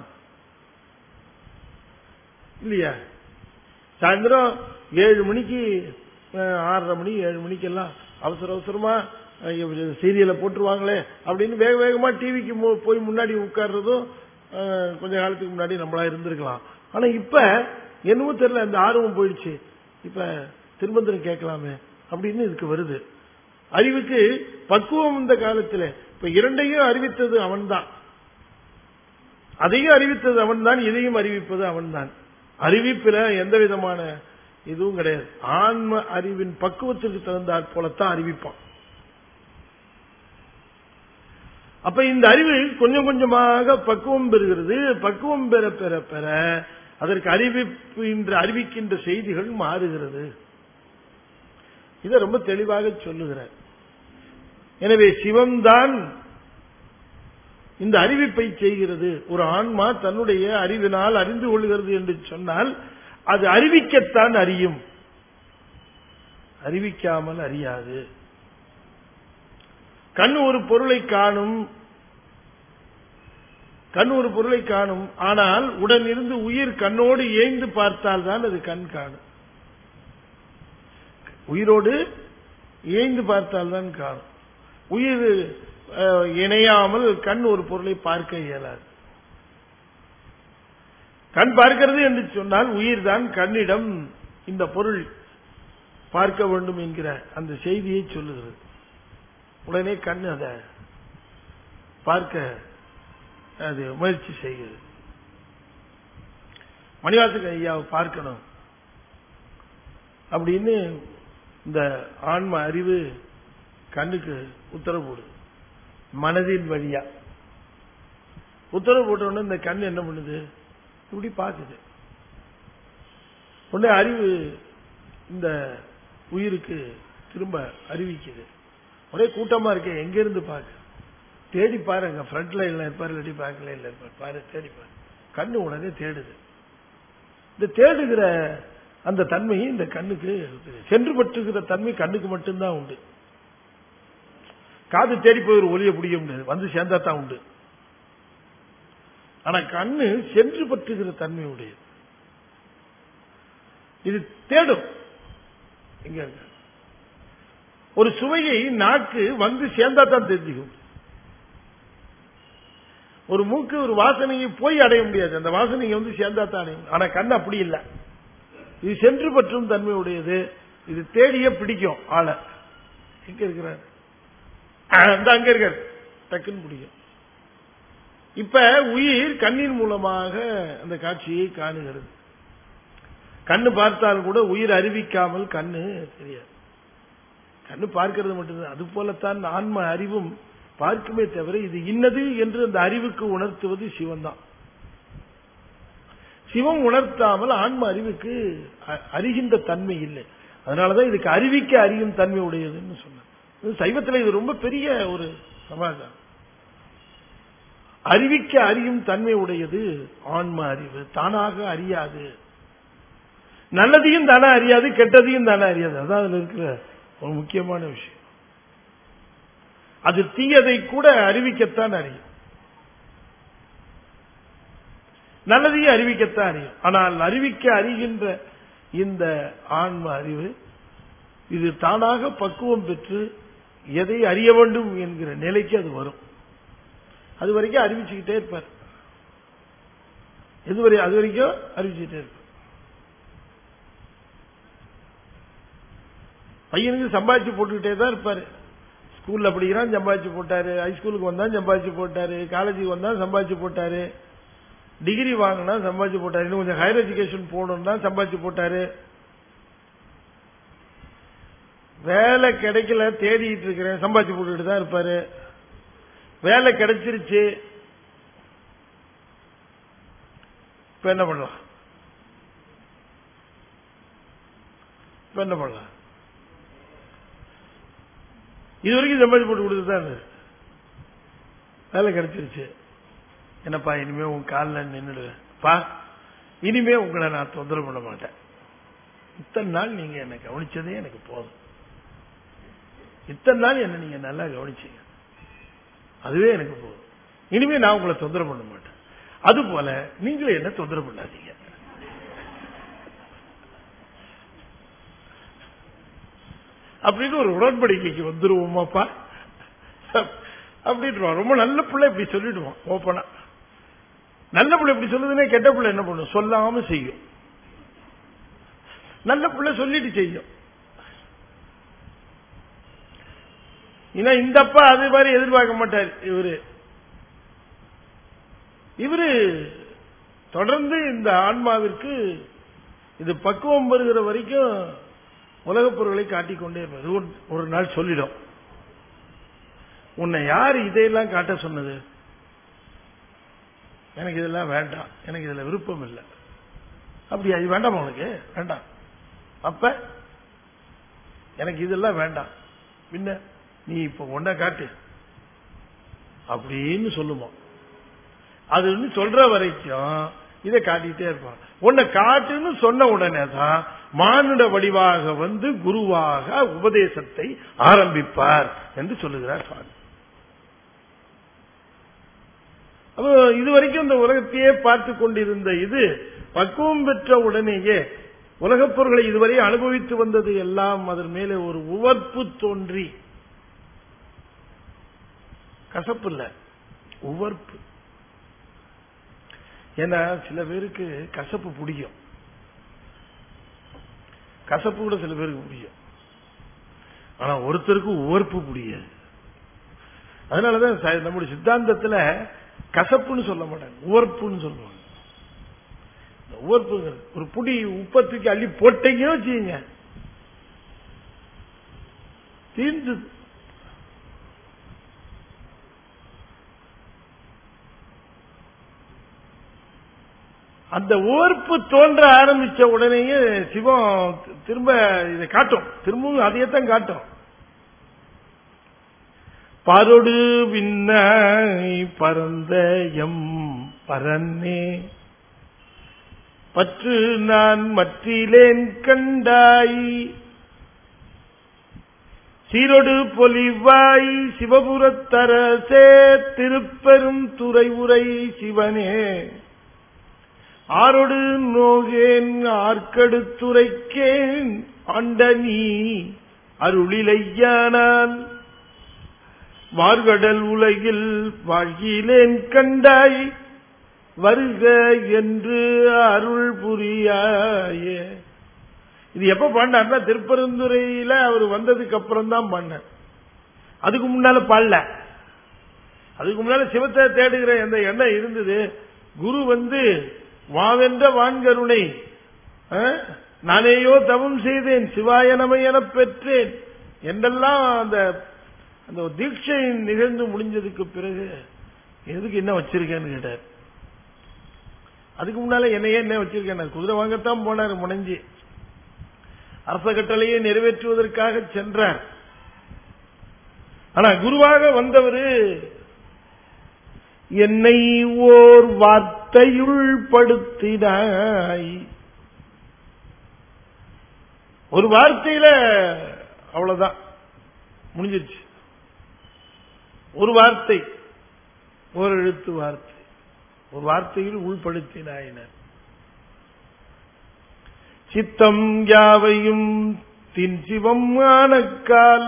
இல்லையா சாயந்தரம் ஏழு மணிக்கு அஹ், ஆறரை மணி ஏழு மணிக்கெல்லாம் அவசர அவசரமா சீரியலை போட்டுருவாங்களே அப்படின்னு வேக வேகமா டிவிக்கு போய் முன்னாடி உட்கார்றதும் அஹ், கொஞ்ச காலத்துக்கு முன்னாடி நம்மளா இருந்திருக்கலாம் ஆனா இப்ப என்னவோ தெரியல அந்த ஆர்வம் போயிடுச்சு இப்ப திருமந்திரம் கேட்கலாமே அப்படின்னு இதுக்கு வருது அறிவுக்கு பக்குவம் இந்த காலத்துல இப்ப இரண்டையும் அறிவித்தது அவன்தான் அதையும் அறிவித்தது அவன்தான் இதையும் அறிவிப்பது அவன்தான் அறிவிப்பில எந்த விதமான இதுவும் கிடையாது ஆன்ம அறிவின் பக்குவத்திற்கு தகுந்தாற் போலத்தான் அறிவிப்பான் அப்ப இந்த அறிவு கொஞ்சம் கொஞ்சமாக பக்குவம் பெறுகிறது பக்குவம் பெற பெற பெற அதற்கு அறிவிக்கின்ற அறிவிக்கின்ற செய்திகள் மாறுகிறது இதை ரொம்ப தெளிவாக சொல்லுகிறார் எனவே சிவம்தான் இந்த அறிவிப்பை செய்கிறது ஒரு ஆன்மா தன்னுடைய அறிவினால் அறிந்து கொள்கிறது என்று சொன்னால் அது அறிவிக்கத்தான் அறியும் அறிவிக்காமல் அறியாது கண் ஒரு பொருளை காணும் கண் ஒரு பொருளை காணும் ஆனால் உடன் இருந்து உயிர் கண்ணோடு ஏய்ந்து பார்த்தால் தான் அது கண் காணும் உயிரோடு ஏய்ந்து பார்த்தால் தான் காணும் உயிர் அஹ், இணையாமல் கண் ஒரு பொருளை பார்க்க இயலாது கண் பார்க்கிறது என்று சொன்னால் உயிர் தான் கண்ணிடம் இந்த பொருள் பார்க்க வேண்டும் என்கிற அந்த செய்தியை சொல்லுகிறது உடனே கண் அதை பார்க்க அது முயற்சி செய்கிறது மணிவாசக ஐயாவை பார்க்கணும் அப்படின்னு இந்த ஆன்ம அறிவு கண்ணுக்கு உத்தரவு போடுது மனதின் வழியா உத்தரவு போட்ட உடனே இந்த கண் என்ன பண்ணுது இப்படி பார்க்குது உடனே அறிவு இந்த உயிருக்கு திரும்ப அறிவிக்குது ஒரே கூட்டமா இருக்கு எங்க இருந்து பார்க்க தேடி பாருங்க ஃப்ரண்ட் லைன்ல இருப்பாரு இல்லாட்டி பேக் லைன்ல இருப்பாரு பாரு தேடி பாரு கண்ணு உடனே தேடுது இந்த தேடுகிற அந்த தன்மை இந்த கண்ணுக்கு இருக்குது. சென்று பற்றுகிற தன்மை கண்ணுக்கு மட்டும்தான் உண்டு காது தேடி போய் ஒரு ஒலியை பிடிக்க முடியாது வந்து சேர்ந்தா தான் உண்டு ஆனா கண்ணு சென்று பற்றுகிற தன்மை உடையது இது தேடும் எங்க இருக்கு? ஒரு சுவையை நாக்கு வந்து சேர்ந்தா தான் தெரிஞ்சுக்கும் ஒரு மூக்கு ஒரு வாசனையை போய் அடைய முடியாது அந்த வாசனையை வந்து சேர்ந்தா தான் அடையும் ஆனா கண் அப்படி இல்லை இது சென்று பற்றும் தன்மை உடையது இது தேடியே பிடிக்கும் ஆளை எங்க இருக்கிறார் அந்த அங்க இருக்காரு டக்குன்னு பிடிக்கும் இப்ப உயிர் கண்ணின் மூலமாக அந்த காட்சியை காணுகிறது கண்ணு பார்த்தால் கூட உயிர் அறிவிக்காமல் கண்ணு தெரியாது கண்ணு பார்க்கிறது மட்டும்தான் அது போலத்தான் ஆன்ம அறிவும் பார்க்குமே தவிர இது இன்னது என்று அந்த அறிவுக்கு உணர்த்துவது சிவன் தான் சிவம் உணர்த்தாமல் ஆன்ம அறிவுக்கு அ- அறிகின்ற தன்மை இல்லை அதனாலதான் இதுக்கு அறிவிக்க அறியும் தன்மை உடையதுன்னு சொன்னேன் இது சைவத்துல இது ரொம்ப பெரிய ஒரு சமாச்சாரம் அறிவிக்க அறியும் தன்மை உடையது ஆன்ம அறிவு தானாக அறியாது நல்லதையும் தானே அறியாது கெட்டதையும் தானே அறியாது அதான் அதுல இருக்கிற ஒரு முக்கியமான விஷயம் அது தீயதை கூட அறிவிக்கத்தான் அறியும் நல்லதையும் அறிவிக்கத்தான் அறியும் ஆனால் அறிவிக்க அறிகின்ற இந்த ஆன்ம அறிவு இது தானாக பக்குவம் பெற்று எதை அறிய வேண்டும் என்கிற நிலைக்கு அது வரும் அது வரைக்கும் அறிவிச்சுக்கிட்டே இருப்பார் எதுவரை அது வரைக்கும் அறிவிச்சுக்கிட்டே இருப்பார் பையனுக்கு சம்பாதிச்சு போட்டுக்கிட்டே தான் இருப்பாரு ஸ்கூல்ல படிக்கிறான் சம்பாதிச்சு போட்டாரு ஹைஸ்கூலுக்கு வந்தா சம்பாதிச்சு போட்டாரு காலேஜுக்கு வந்தா சம்பாதிச்சு போட்டாரு டிகிரி வாங்கினா சம்பாதிச்சு போட்டாரு இன்னும் கொஞ்சம் ஹையர் எஜுகேஷன் போகணும்னா சம்பாதிச்சு போட்டாரு வேலை கிடைக்கல தேடிட்டு இருக்கிறேன் சம்பாதிச்சு போட்டுட்டு தான் இருப்பாரு வேலை கிடைச்சிருச்சு இப்ப என்ன பண்ணலாம் இப்ப என்ன பண்ணலாம் இது வரைக்கும் சம்பாதிச்சு போட்டு கொடுத்து தான் இருந்தது. வேலை கிடைச்சிருச்சு என்னப்பா இனிமே உன் காலில் நின்றுடுவேன் பா இனிமே உங்களை நான் தொந்தரவு பண்ண மாட்டேன் இத்தனை நாள் நீங்க என்னை கவனிச்சதே எனக்கு போதும் இத்தனை நாள் என்ன நீங்க நல்லா கவனிச்சீங்க அதுவே எனக்கு போதும் இனிமே நான் உங்களை தொந்தரவு பண்ண மாட்டேன் அது போல நீங்களும் என்ன தொந்தரவு பண்ணாதீங்க அப்படின்னு ஒரு உடன்படிக்கைக்கு வந்துருவோமாப்பா அப்படின்ட்டு ரொம்ப நல்ல பிள்ளை இப்படி சொல்லிடுவோம் ஓப்பனா நல்ல பிள்ளை இப்படி சொல்லுதுன்னே கெட்ட பிள்ளை என்ன பண்ணும் சொல்லாம செய்யும் நல்ல பிள்ளை சொல்லிட்டு செய்யும் ஏன்னா இந்த அப்பா அது மாதிரி எதிர்பார்க்க மாட்டார் இவரு இவரு தொடர்ந்து இந்த ஆன்மாவிற்கு இது பக்குவம் பெறுகிற வரைக்கும் உலகப் பொருளை காட்டிக் கொண்டே இருப்பார். இது ஒரு- ஒரு நாள் சொல்லிடும் உன்னை யார் இதையெல்லாம் காட்ட சொன்னது எனக்கு இதெல்லாம் வேண்டாம் எனக்கு இதுல விருப்பம் இல்லை அப்படியா இது வேண்டாமா உனக்கு வேண்டாம் அப்ப எனக்கு இதெல்லாம் வேண்டாம் பின்ன நீ இப்ப ஒன்ன காட்டு அப்படின்னு சொல்லுமா அது இன்னும் சொல்ற வரைக்கும் இதை காட்டிட்டே இருப்பான் உன்னை காட்டுன்னு சொன்ன உடனே தான் மானுட வடிவாக வந்து குருவாக உபதேசத்தை ஆரம்பிப்பார் என்று சொல்லுகிறார் சுவாமி அப்போ இதுவரைக்கும் இந்த உலகத்தையே பார்த்து கொண்டிருந்த இது பக்குவம் பெற்ற உடனேயே உலகப் பொருளை இதுவரை அனுபவித்து வந்தது எல்லாம் அதன் மேலே ஒரு உவர்ப்பு தோன்றி கசப்பு இல்ல உவர்ப்பு ஏன்னா சில பேருக்கு கசப்பு பிடிக்கும் கசப்பு கூட சில பேருக்கு பிடிக்கும் ஆனா ஒருத்தருக்கு உவர்ப்பு பிடிக்காது அதனாலதான் ச- நம்முடைய சித்தாந்தத்துல கசப்புன்னு சொல்ல மாட்டாங்க உவர்ப்புன்னு சொல்லுவாங்க இந்த உவர்ப்புங்கிறது ஒரு புடி உப்பை தூக்கி அள்ளி போட்டீங்கன்னு வச்சுக்கீங்க தீர்ந்து அந்த ஓர்ப்பு தோன்ற ஆரம்பிச்ச உடனேயே சிவம் திரும்ப இதை காட்டும் திரும்பவும் அதையத்தான் காட்டும் பரொடு விண்ணாய் பரந்த எம் பரன்னே பற்று நான் மற்றிலேன் கண்டாய் சீரொடு பொலிவாய் சிவபுரத்தரசே திருப்பெரும் துறை உரை சிவனே ஆரொடு நோகேன் ஆர்க்கடுத்துரைக்கேன் ஆண்ட நீ அருளிலையானால் மார்கடல் உலகில் வாழ்கிலேன் கண்டாய் வருக என்று அருள் புரியாயே இது எப்ப பாண்டார்னா திருப்பரந்துறையில அவர் வந்ததுக்கு அப்புறம் தான் பாண்டார் அதுக்கு முன்னால பாடல அதுக்கு முன்னால சிவத்தை தேடுகிற அந்த எண்ணம் இருந்தது குரு வந்து வாவென்ற வான்கருணை ஆ? நானேயோ தவம் செய்தேன் சிவாய நம எனப் பெற்றேன் என்றெல்லாம் அந்த அந்த தீட்சை நிகழ்ந்து முடிஞ்சதுக்கு பிறகு எதுக்கு என்ன வச்சிருக்கேன்னு கேட்டார் அதுக்கு முன்னால என்னையே என்ன வச்சிருக்கேன் குதிரை வாங்கத்தான் போனார் முனைஞ்சி அரச கட்டளையை நிறைவேற்றுவதற்காக சென்றார் ஆனா குருவாக வந்தவரு என்னை ஓர் வார்த்தையுள் படுத்தினாய் ஒரு வார்த்தையில அவ்வளவுதான் முடிஞ்சிருச்சு ஒரு வார்த்தை ஒரு எழுத்து வார்த்தை ஒரு வார்த்தையில் உள்படுத்தினாயினர் சித்தம் யாவையும் தின் சிவம் ஆனக்கால்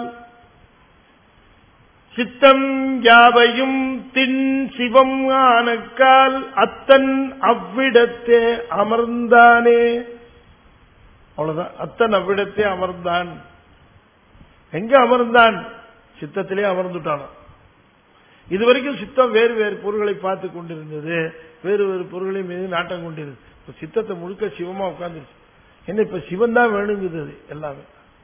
சித்தம் யாவையும் தின் சிவம் ஆனக்கால் அத்தன் அவ்விடத்தே அமர்ந்தானே அவ்வளவுதான் அத்தன் அவ்விடத்தே அமர்ந்தான் எங்க அமர்ந்தான் சித்தத்திலே அமர்ந்துட்டானோ இதுவரைக்கும் சித்தம் வேறு வேறு பொருள்களை பார்த்து கொண்டிருந்தது வேறு வேறு பொருள்களை மீது நாட்டம் கொண்டிருந்தது இப்ப சித்தத்தை முழுக்க சிவமா உட்கார்ந்துருச்சு என்ன இப்ப சிவன் தான் வேணுங்குது அது எல்லாமே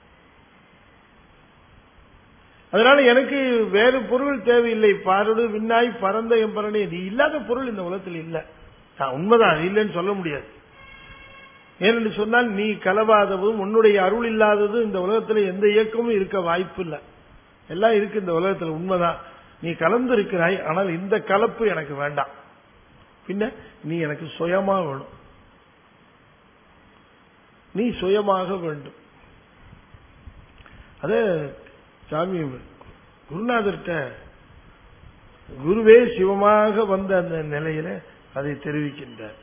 அதனால எனக்கு வேறு பொருள் தேவையில்லை பாரோடு விண்ணாய் பரந்த எம்பரனே நீ இல்லாத பொருள் இந்த உலகத்தில் இல்ல நான் உண்மைதான் அது இல்லைன்னு சொல்ல முடியாது ஏனென்று சொன்னால் நீ கலவாததும் உன்னுடைய அருள் இல்லாததும் இந்த உலகத்தில் எந்த இயக்கமும் இருக்க வாய்ப்பு இல்லை எல்லாம் இருக்கு இந்த உலகத்தில் உண்மைதான் நீ கலந்து இருக்கிறாய் ஆனால் இந்த கலப்பு எனக்கு வேண்டாம் பின்ன நீ எனக்கு சுயமா வேணும் நீ சுயமாக வேண்டும் அத சாமி குருநாதர்கிட்ட குருவே சிவமாக வந்த அந்த நிலையில அதை தெரிவிக்கின்றார்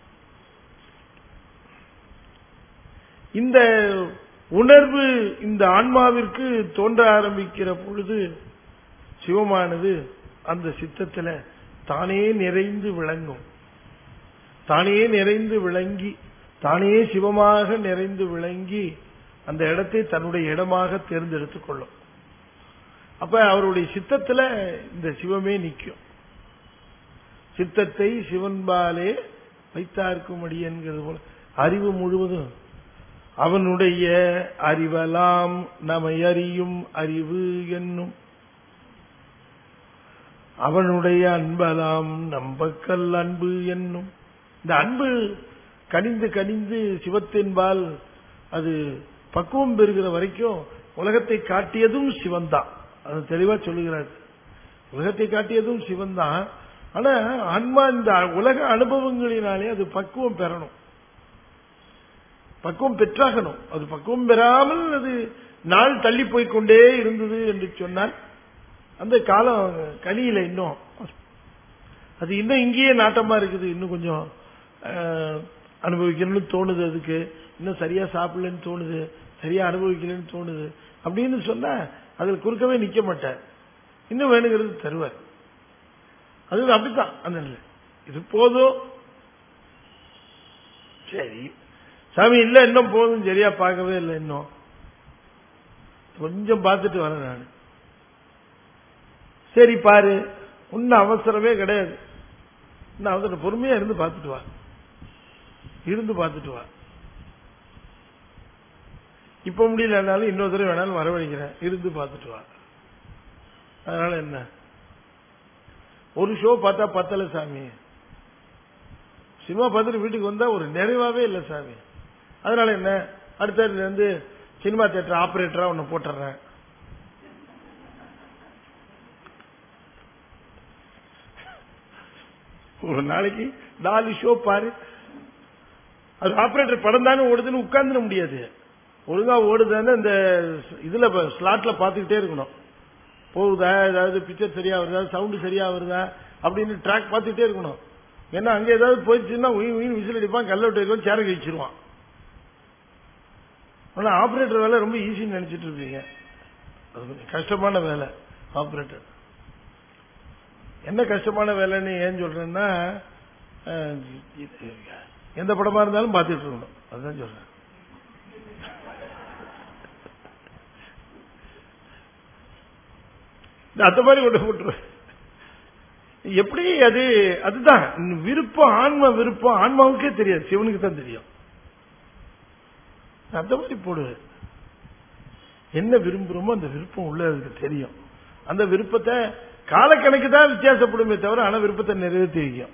இந்த உணர்வு இந்த ஆன்மாவிற்கு தோன்ற ஆரம்பிக்கிற பொழுது சிவமானது அந்த சித்தத்துல தானே நிறைந்து விளங்கும் தானே நிறைந்து விளங்கி தானே சிவமாக நிறைந்து விளங்கி அந்த இடத்தை தன்னுடைய இடமாக தேர்ந்தெடுத்துக் கொள்ளும் அப்ப அவருடைய சித்தத்துல இந்த சிவமே நிற்கும் சித்தத்தை சிவன்பாலே வைத்தார்க்கும் அடியன்கிறது போல அறிவு முழுவதும் அவனுடைய அறிவலாம் நம்மை அறியும் அறிவு என்னும் அவனுடைய அன்பலாம் நம்பக்கல் அன்பு என்னும் இந்த அன்பு கனிந்து கனிந்து சிவத்தின்பால் அது பக்குவம் பெறுகிற வரைக்கும் உலகத்தை காட்டியதும் சிவன்தான் அது தெளிவா சொல்லுகிறார் உலகத்தை காட்டியதும் சிவன்தான் ஆனா ஆன்மா இந்த உலக அனுபவங்களினாலே அது பக்குவம் பெறணும் பக்குவம் பெற்றாகணும் அது பக்குவம் பெறாமல் அது நாள் தள்ளி போய் கொண்டே இருந்தது என்று சொன்னால் அந்த காலம் கனியில இன்னும் அது இன்னும் இங்கேயே நாட்டமா இருக்குது இன்னும் கொஞ்சம் அஹ், அனுபவிக்கணும்னு தோணுது அதுக்கு இன்னும் சரியா சாப்பிடலன்னு தோணுது சரியா அனுபவிக்கலன்னு தோணுது அப்படின்னு சொன்னா அதில் குறுக்கவே நிக்க மாட்டார் இன்னும் வேணுங்கிறது தருவார் அது அப்படித்தான் அந்த நிலை இது போதும் சரி சாமி இல்ல இன்னும் போதும் சரியா பார்க்கவே இல்லை இன்னும் கொஞ்சம் பார்த்துட்டு வரேன் நான் சரி பாரு ஒன்னும் அவசரமே கிடையாது இன்னும் அவசரம் பொறுமையா இருந்து பார்த்துட்டு வா இருந்து பார்த்துட்டு வா இப்ப முடியலனாலும் இன்னொரு தடவை வேணாலும் வரவழைக்கிறேன் இருந்து பார்த்துட்டு வா அதனால என்ன ஒரு ஷோ பார்த்தா பத்தல சாமி சினிமா பார்த்துட்டு வீட்டுக்கு வந்தா ஒரு நிறைவாவே இல்லை சாமி அதனால என்ன அடுத்த இருந்து சினிமா தியேட்டர் ஆபரேட்டரா ஒன்னு போட்டுறேன் ஒரு நாளைக்கு நாலு ஷோ பாரு அது ஆபரேட்டர் படம் தானே ஓடுதுன்னு உட்கார்ந்துட முடியாது ஒழுங்கா ஓடுதான்னு இந்த இதுல ஸ்லாட்ல பாத்துக்கிட்டே இருக்கணும் போகுதா ஏதாவது பிக்சர் சரியா வருதா சவுண்ட் சரியா வருதா அப்படின்னு ட்ராக் பார்த்துட்டே இருக்கணும் ஏன்னா அங்க ஏதாவது போயிடுச்சுன்னா உயிர் உயிர் விசில் அடிப்பான் கல்ல விட்டு சேர கழிச்சிருவான் ஆனா ஆபரேட்டர் வேலை ரொம்ப ஈஸின்னு நினைச்சிட்டு இருப்பீங்க அது கொஞ்சம் கஷ்டமான வேலை ஆபரேட்டர் என்ன கஷ்டமான வேலைன்னு ஏன் சொல்றேன்னா அஹ், இது- எந்த படமா இருந்தாலும் பார்த்துட்டு இருக்கணும் அதுதான் சொல்றேன் இந்த அந்த மாதிரி கொண்டு போட்டுருவேன் எப்படி அது அதுதான் விருப்பம் ஆன்ம விருப்பம் ஆன்மாவுக்கே தெரியாது சிவனுக்கு தான் தெரியும் அந்த மாதிரி போடுவேன் என்ன விரும்புறோமோ அந்த விருப்பம் உள்ள அதுக்கு தெரியும் அந்த விருப்பத்தை காலக்கணக்கு தான் வித்தியாசப்படுமே தவிர ஆனா விருப்பத்தை நிறைவேற்றி வைக்கும்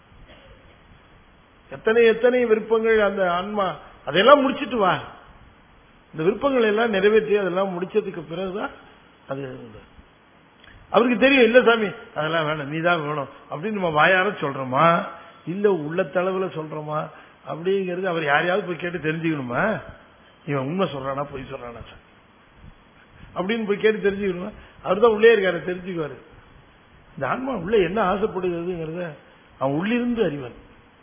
எத்தனை எத்தனை விருப்பங்கள் அந்த ஆன்மா அதெல்லாம் முடிச்சிட்டு வா இந்த விருப்பங்கள் எல்லாம் நிறைவேற்றி அதெல்லாம் முடிச்சதுக்கு பிறகுதான் அது அவருக்கு தெரியும் இல்ல சாமி அதெல்லாம் வேணாம் நீ தான் வேணும் அப்படின்னு நம்ம வாயார சொல்றோமா இல்ல உள்ளத்தளவுல சொல்றோமா அப்படிங்கிறது அவர் யாரையாவது போய் கேட்டு தெரிஞ்சுக்கணுமா இவன் உண்மை சொல்றானா பொய் சொல்றானா சார் அப்படின்னு போய் கேட்டு தெரிஞ்சுக்கணுமா அவர் தான் உள்ளே இருக்காரு தெரிஞ்சுக்குவாரு இந்த ஆன்மா உள்ள என்ன ஆசைப்படுகிறதுங்கிறத அவன் உள்ளிருந்து அறிவன்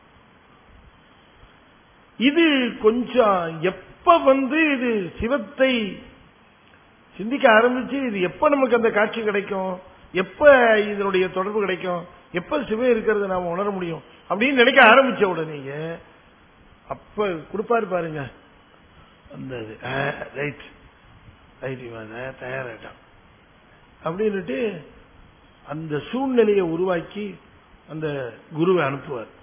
இது கொஞ்சம் எப்ப வந்து இது சிவத்தை சிந்திக்க ஆரம்பிச்சு இது எப்ப நமக்கு அந்த காட்சி கிடைக்கும் எப்ப இதனுடைய தொடர்பு கிடைக்கும் எப்ப சிவம் இருக்கிறத நாம உணர முடியும் அப்படின்னு நினைக்க ஆரம்பிச்ச உடனேங்க அப்ப கொடுப்பாரு பாருங்க அந்த ரைட் தைரியமாக தயாராயிட்டான் அப்படின்னுட்டு அந்த சூழ்நிலையை உருவாக்கி அந்த குருவை அனுப்புவார்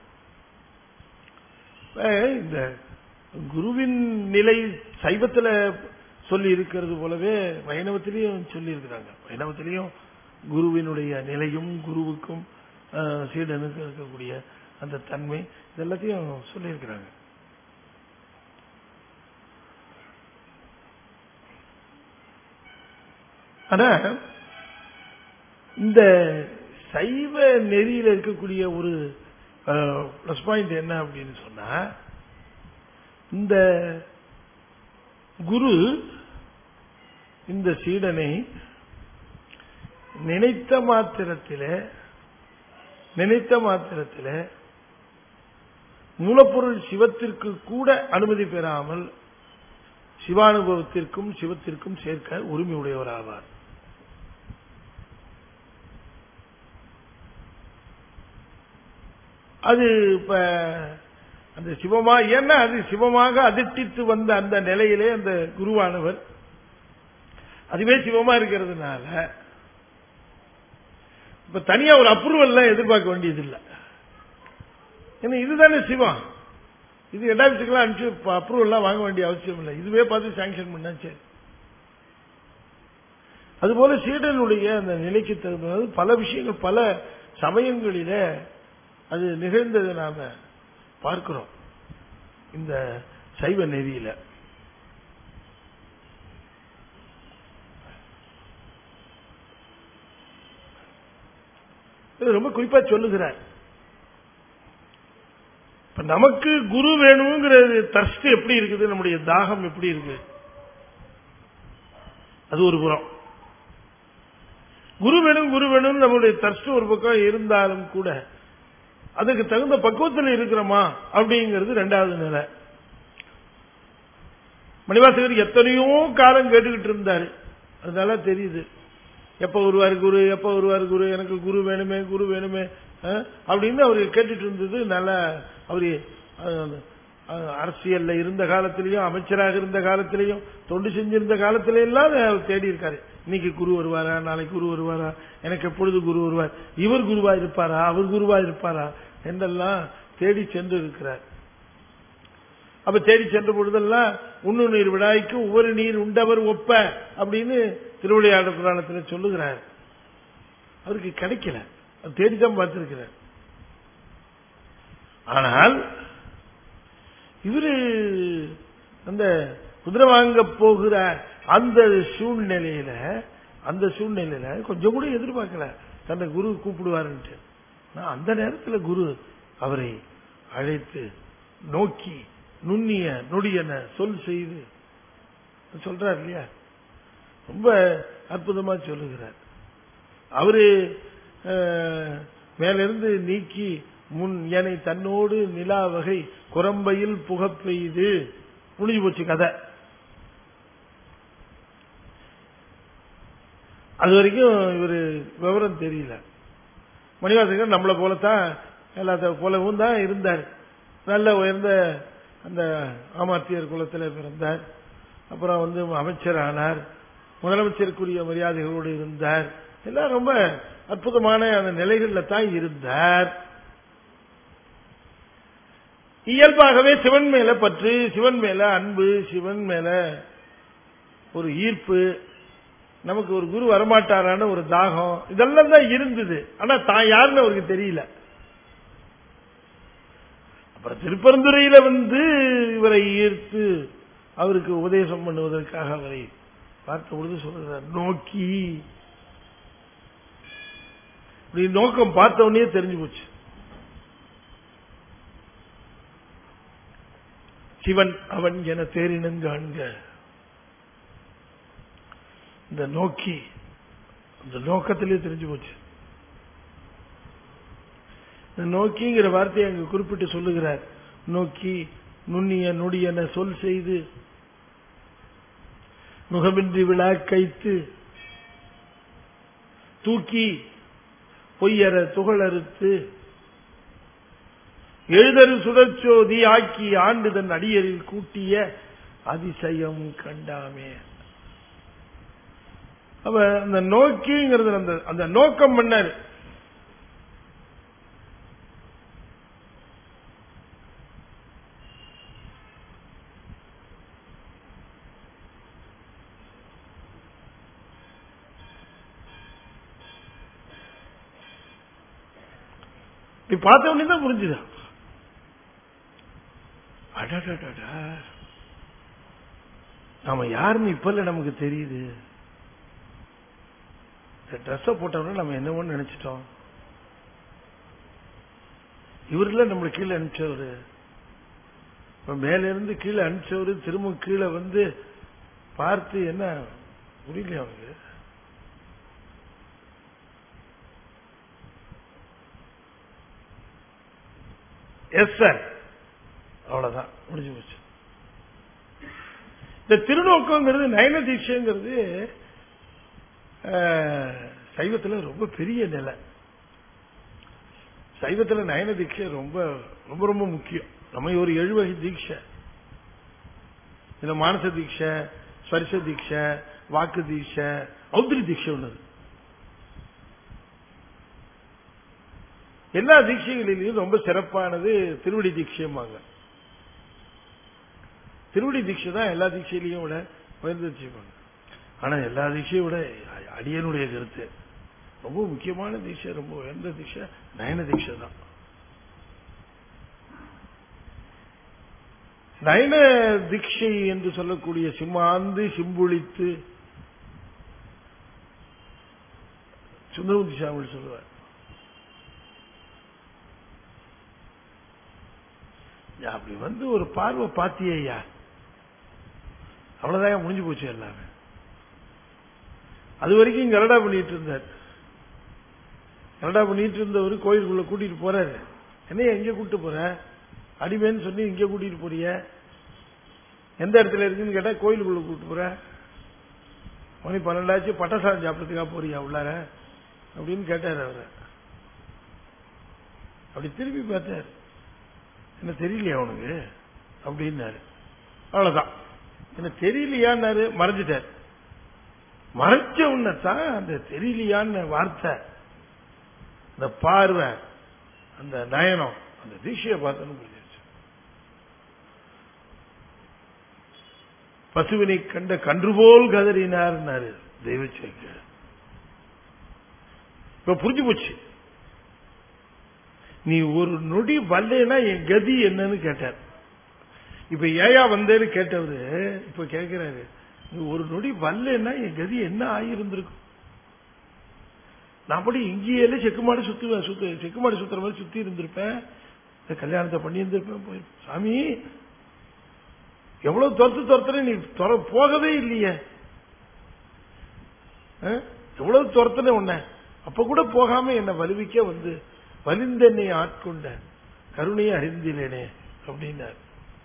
அஹ் இந்த குருவின் நிலை சைவத்துல சொல்லி இருக்கிறது போலவே வைணவத்திலையும் சொல்லி இருக்கிறாங்க வைணவத்திலையும் குருவினுடைய நிலையும் குருவுக்கும் அஹ், சீடனுக்கும் இருக்கக்கூடிய அந்த தன்மை இது எல்லாத்தையும் சொல்லியிருக்கிறாங்க ஆனா இந்த சைவ நெறியில இருக்கக்கூடிய ஒரு பிளஸ் பாயிண்ட் என்ன அப்படின்னு சொன்னா இந்த குரு இந்த சீடனை நினைத்த மாத்திரத்திலே நினைத்த மாத்திரத்திலே மூலப்பொருள் சிவத்திற்கு கூட அனுமதி பெறாமல் சிவானுபவத்திற்கும் சிவத்திற்கும் சேர்க்க உரிமை உடையவராவார் அது இப்ப அந்த சிவமா ஏன்னா அது சிவமாக அதிர்ஷ்டித்து வந்த அந்த நிலையிலே அந்த குருவானவர் அதுவே சிவமா இருக்கிறதுனால இப்ப தனியா ஒரு அப்ரூவல் எதிர்பார்க்க வேண்டியது இல்லை ஏன்னா இதுதானே சிவம் இது எடாபிச்சுக்கெல்லாம் அனுப்பிச்சு அப்ரூவல் வாங்க வேண்டிய அவசியம் இல்லை இதுவே பார்த்து சாங்ஷன் பண்ணா சரி அதுபோல சீடனுடைய அந்த நிலைக்கு தகுந்த பல விஷயங்கள் பல சமயங்களில அது நிகழ்ந்ததை நாம பார்க்கிறோம் இந்த சைவ நெறியில இது ரொம்ப குறிப்பா சொல்லுகிறார் இப்ப நமக்கு குரு வேணுங்கிறது தர்ஸ்ட் எப்படி இருக்குது நம்முடைய தாகம் எப்படி இருக்கு அது ஒரு புறம் குரு வேணும் குரு வேணும் நம்முடைய தர்ஸ்ட் ஒரு பக்கம் இருந்தாலும் கூட அதுக்கு தகுந்த பக்குவத்தில் இருக்கிறோமா அப்படிங்கிறது ரெண்டாவது நிலை மணிவாசகர் எத்தனையோ காலம் கேட்டுக்கிட்டு இருந்தாரு அதனால தெரியுது எப்ப வருவார் குரு எப்ப வருவார் குரு எனக்கு குரு வேணுமே குரு வேணுமே அஹ், அப்படின்னு அவரு கேட்டுட்டு இருந்தது நல்ல அவரு அஹ், அஹ், அரசியல்ல இருந்த காலத்திலையும் அமைச்சராக இருந்த காலத்திலையும் தொண்டு செஞ்சிருந்த காலத்தில எல்லாம் அவர் தேடி இருக்காரு இன்னைக்கு குரு வருவாரா நாளைக்கு குரு வருவாரா எனக்கு எப்பொழுது குரு வருவார் இவர் குருவா இருப்பாரா அவர் குருவா இருப்பாரா என்றெல்லாம் தேடி சென்று இருக்கிறார் அப்ப தேடி சென்ற பொழுதெல்லாம் உண்ணு நீர் விடாய்க்கு ஒவ்வொரு நீர் உண்டவர் ஒப்ப அப்படின்னு திருவிளையாடல் புராணத்தில் சொல்லுகிறார் அவருக்கு கிடைக்கல அவர் தேடிதான் பார்த்திருக்கிறார் ஆனால் இவரு அந்த குதிரை வாங்க போகிற அந்த சூழ்நிலையில அந்த சூழ்நிலையில கொஞ்சம் கூட எதிர்பார்க்கல தன்னை குரு கூப்பிடுவாருன்ட்டு ஆனா அந்த நேரத்தில் குரு அவரை அழைத்து நோக்கி நுண்ணிய நொடியன சொல் செய்து சொல்றார் இல்லையா ரொம்ப அற்புதமா சொல்லுகிறார் அவரு அஹ், மேலிருந்து நீக்கி முன் எனை தன்னோடு நிலா வகை குரம்பையில் புகப் பெய்து முடிஞ்சு போச்சு கதை அது வரைக்கும் இவரு விவரம் தெரியல மணிவாசகர் நம்மளை போலத்தான் எல்லாத்த போலவும் தான் இருந்தார் நல்ல உயர்ந்த அந்த ஆமாத்தியர் குலத்தில் பிறந்தார் அப்புறம் வந்து அமைச்சர் ஆனார் முதலமைச்சருக்குரிய மரியாதைகளோடு இருந்தார் எல்லாம் ரொம்ப அற்புதமான அந்த நிலைகள்ல தான் இருந்தார் இயல்பாகவே சிவன் மேல பற்று சிவன் மேல அன்பு சிவன் மேல ஒரு ஈர்ப்பு நமக்கு ஒரு குரு வரமாட்டாரான ஒரு தாகம் இதெல்லாம் தான் இருந்தது ஆனா தான் யாருன்னு அவருக்கு தெரியல அப்புறம் திருப்பரந்துரையில வந்து இவரை ஈர்த்து அவருக்கு உபதேசம் பண்ணுவதற்காக அவரை பார்த்த பொழுது சொல்றார் நோக்கி இப்படி நோக்கம் பார்த்த உடனே தெரிஞ்சு போச்சு சிவன் அவன் என தேரினங்காண்க இந்த நோக்கி அந்த நோக்கத்திலே தெரிஞ்சு போச்சு இந்த நோக்கிங்கிற வார்த்தையை அங்கு குறிப்பிட்டு சொல்லுகிறார் நோக்கி நுண்ணிய நொடியென சொல் செய்து நுகமின்றி விழா கைத்து தூக்கி பொய்யற துகளறுத்து எழுதரு சுடற்சோதி ஆக்கி ஆண்டு தன் அடியரில் கூட்டிய அதிசயம் கண்டாமே அப்ப அந்த நோக்கிங்கிறது அந்த அந்த நோக்கம் பண்ணாரு நீ பார்த்த உடனே தான் புரிஞ்சுதான் அடடடடா நாம யாருன்னு இப்ப இல்ல நமக்கு தெரியுது இந்த ட்ரெஸ்ஸ போட்டவன நம்ம என்னவோன்னு நினைச்சிட்டோம் இவருல நம்மளை கீழே அனுப்பிச்சவரு இப்ப மேல இருந்து கீழே அனுப்பிச்சவரு திரும்ப கீழே வந்து பார்த்து என்ன புரியல அவனுக்கு எஸ் சார் அவ்வளவுதான் முடிஞ்சு போச்சு இந்த திருநோக்கங்கிறது நயன தீட்சைங்கிறது அஹ், சைவத்துல ரொம்ப பெரிய நிலை சைவத்துல நயன தீட்சை ரொம்ப ரொம்ப ரொம்ப முக்கியம் நம்ம ஒரு ஏழு வகை தீட்சை இதுல மானச தீட்சை ஸ்பரிச தீட்சை வாக்கு தீட்சை ஔத்ரி தீட்சை உள்ளது எல்லா தீட்சைகளிலும் ரொம்ப சிறப்பானது திருவடி தீட்சையுமாங்க திருவடி தீட்சை தான் எல்லா தீட்சையிலையும் விட உயர்ந்த தீட்சைப்பாங்க ஆனா எல்லா தீட்சையும் விட அடியனுடைய கருத்து ரொம்ப முக்கியமான தீட்சை ரொம்ப உயர்ந்த தீட்சை நயன தீட்சை தான் நயன தீட்சை என்று சொல்லக்கூடிய சிம்மாந்து சிம்புளித்து சுந்தரமுதி சாமி சொல்லுவார் யா, அப்படி வந்து ஒரு பார்வை பாத்தியா அவ்வளவுதான் முடிஞ்சு போச்சு எல்லாமே அது வரைக்கும் கலடா பண்ணிட்டு இருந்தார் கலடா பண்ணிட்டு இருந்தவர் கோயிலுக்குள்ள கூட்டிட்டு போறாரு என்னைய எங்க கூட்டிட்டு போற அடிமேன்னு சொல்லி இங்க கூட்டிட்டு போறிய எந்த இடத்துல இருக்குன்னு கேட்டா கோயிலுக்குள்ள கூட்டிட்டு போற மணி பன்னெண்டாச்சு பட்டசாரம் சாப்பிடறதுக்காக போறியா உள்ளார அப்படின்னு கேட்டாரு அவரு அப்படி திரும்பி பார்த்தாரு என்ன தெரியலையா உனக்கு அப்படின்னாரு அவ்வளவுதான் என்ன தெரியலையான்னாரு மறைஞ்சிட்டார் மறைச்ச உடனே தான் அந்த தெரியலையான்னு வார்த்தை அந்த பார்வை அந்த நயனம் அந்த தீட்சையை பார்த்தோன்னு புரிஞ்சிருச்சு பசுவினை கண்ட கன்று போல் கதறினார்னாரு தெய்வச்சேக்க இப்ப புரிஞ்சு போச்சு நீ ஒரு நொடி வரலைன்னா என் கதி என்னன்னு கேட்டார் இப்ப ஏயா வந்தேன்னு கேட்டவரு இப்ப கேட்கிறாரு நீ ஒரு நொடி வரலைன்னா என் கதி என்ன ஆகியிருந்திருக்கும் நான் அப்படி இங்கேயே செக்குமாடு சுத்துவேன் சுத்து செக்குமாடு சுத்துற மாதிரி சுத்தி இருந்திருப்பேன் இந்த கல்யாணத்தை பண்ணி இருந்திருப்பேன் போய் சாமி எவ்வளவு துரத்து துரத்துற நீ துர போகவே இல்லையே ஆ? எவ்வளவு துரத்துன உன்ன அப்ப கூட போகாம என்ன வலுவிக்க வந்து வலிந்தென்னை ஆட்கொண்ட கருணையை அறிந்திலேனே அப்படின்னார்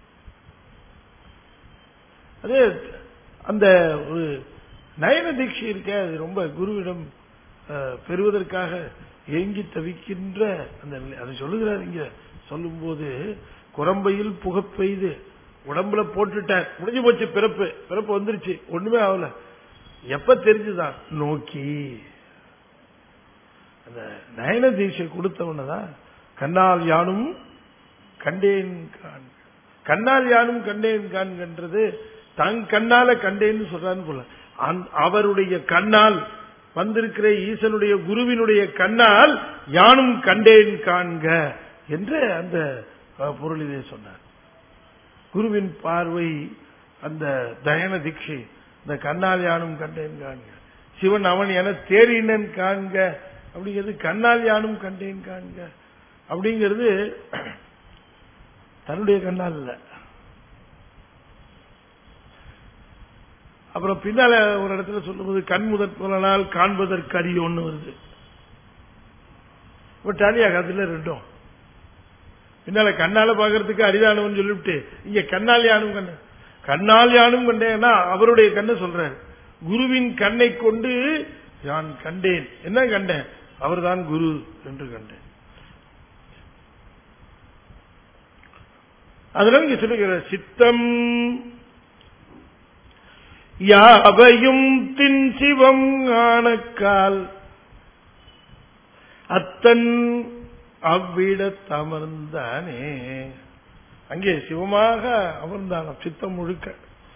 அது அந்த ஒரு நயன தீட்சை இருக்க அது ரொம்ப குருவிடம் அஹ், பெறுவதற்காக ஏங்கி தவிக்கின்ற அந்த நிலை. அதை சொல்லுகிறார் இங்க சொல்லும்போது குரம்பையில் புகப்பெய்து உடம்புல போட்டுட்டார் முடிஞ்சு போச்சு பிறப்பு பிறப்பு வந்துருச்சு ஒண்ணுமே ஆகல எப்ப தெரிஞ்சுதான் நோக்கி அந்த நயன தீட்சை கொடுத்தவனதான் கண்ணால் யானும் கண்டேன் காண் கண்ணால் யானும் கண்டேன் காண்கின்றது தன் கண்ணால கண்டேன்னு சொல்றான்னு போல அந்த- அவருடைய கண்ணால் வந்திருக்கிற ஈசனுடைய குருவினுடைய கண்ணால் யானும் கண்டேன் காண்க என்று அந்த அஹ், பொருளிலே சொன்னார் குருவின் பார்வை அந்த தயன தீட்சை இந்த கண்ணால் யானும் கண்டேன் காண்க சிவன் அவன் என தேறினன் காண்க அப்படிங்கிறது கண்ணால் யானும் கண்டேன் காண்க அப்படிங்கிறது தன்னுடைய கண்ணால் இல்ல அப்புறம் பின்னால ஒரு இடத்துல சொல்லும்போது கண் முதற் புலனால் காண்பதற்கு அறியோன்னு வருது இப்ப டாலியா காத்துல ரெண்டும் பின்னால கண்ணால பாக்குறதுக்கு அரிதானவன் சொல்லிவிட்டு இங்க கண்ணால் யானும் கண்ண கண்ணால் யானும் கண்டேன்னா அவருடைய கண்ணை சொல்றாரு குருவின் கண்ணை கொண்டு நான் கண்டேன் என்ன கண்டேன் அவர்தான் குரு என்று கண்டேன் அதனால இங்க சொல்லுகிற சித்தம் யாவையும் தின் சிவம் ஆனக்கால் அத்தன் அவ்விடத்தமர்ந்தானே அங்கே சிவமாக அமர்ந்தான் சித்தம் முழுக்க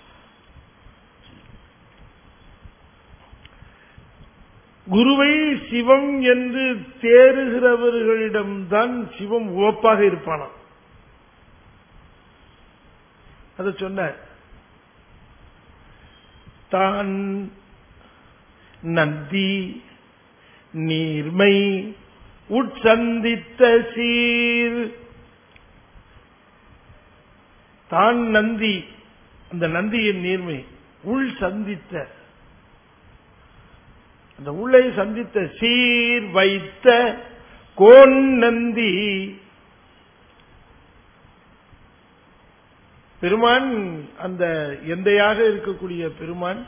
குருவை சிவம் என்று தேறுகிறவர்களிடம்தான் சிவம் உவப்பாக இருப்பானாம் அதை சொன்னார் தான் நந்தி நீர்மை உட்சந்தித்த சீர் தான் நந்தி அந்த நந்தியின் நீர்மை உள் சந்தித்த அந்த உள்ளே சந்தித்த சீர் வைத்த கோன் நந்தி பெருமான் அந்த எந்தையாக இருக்கக்கூடிய பெருமான்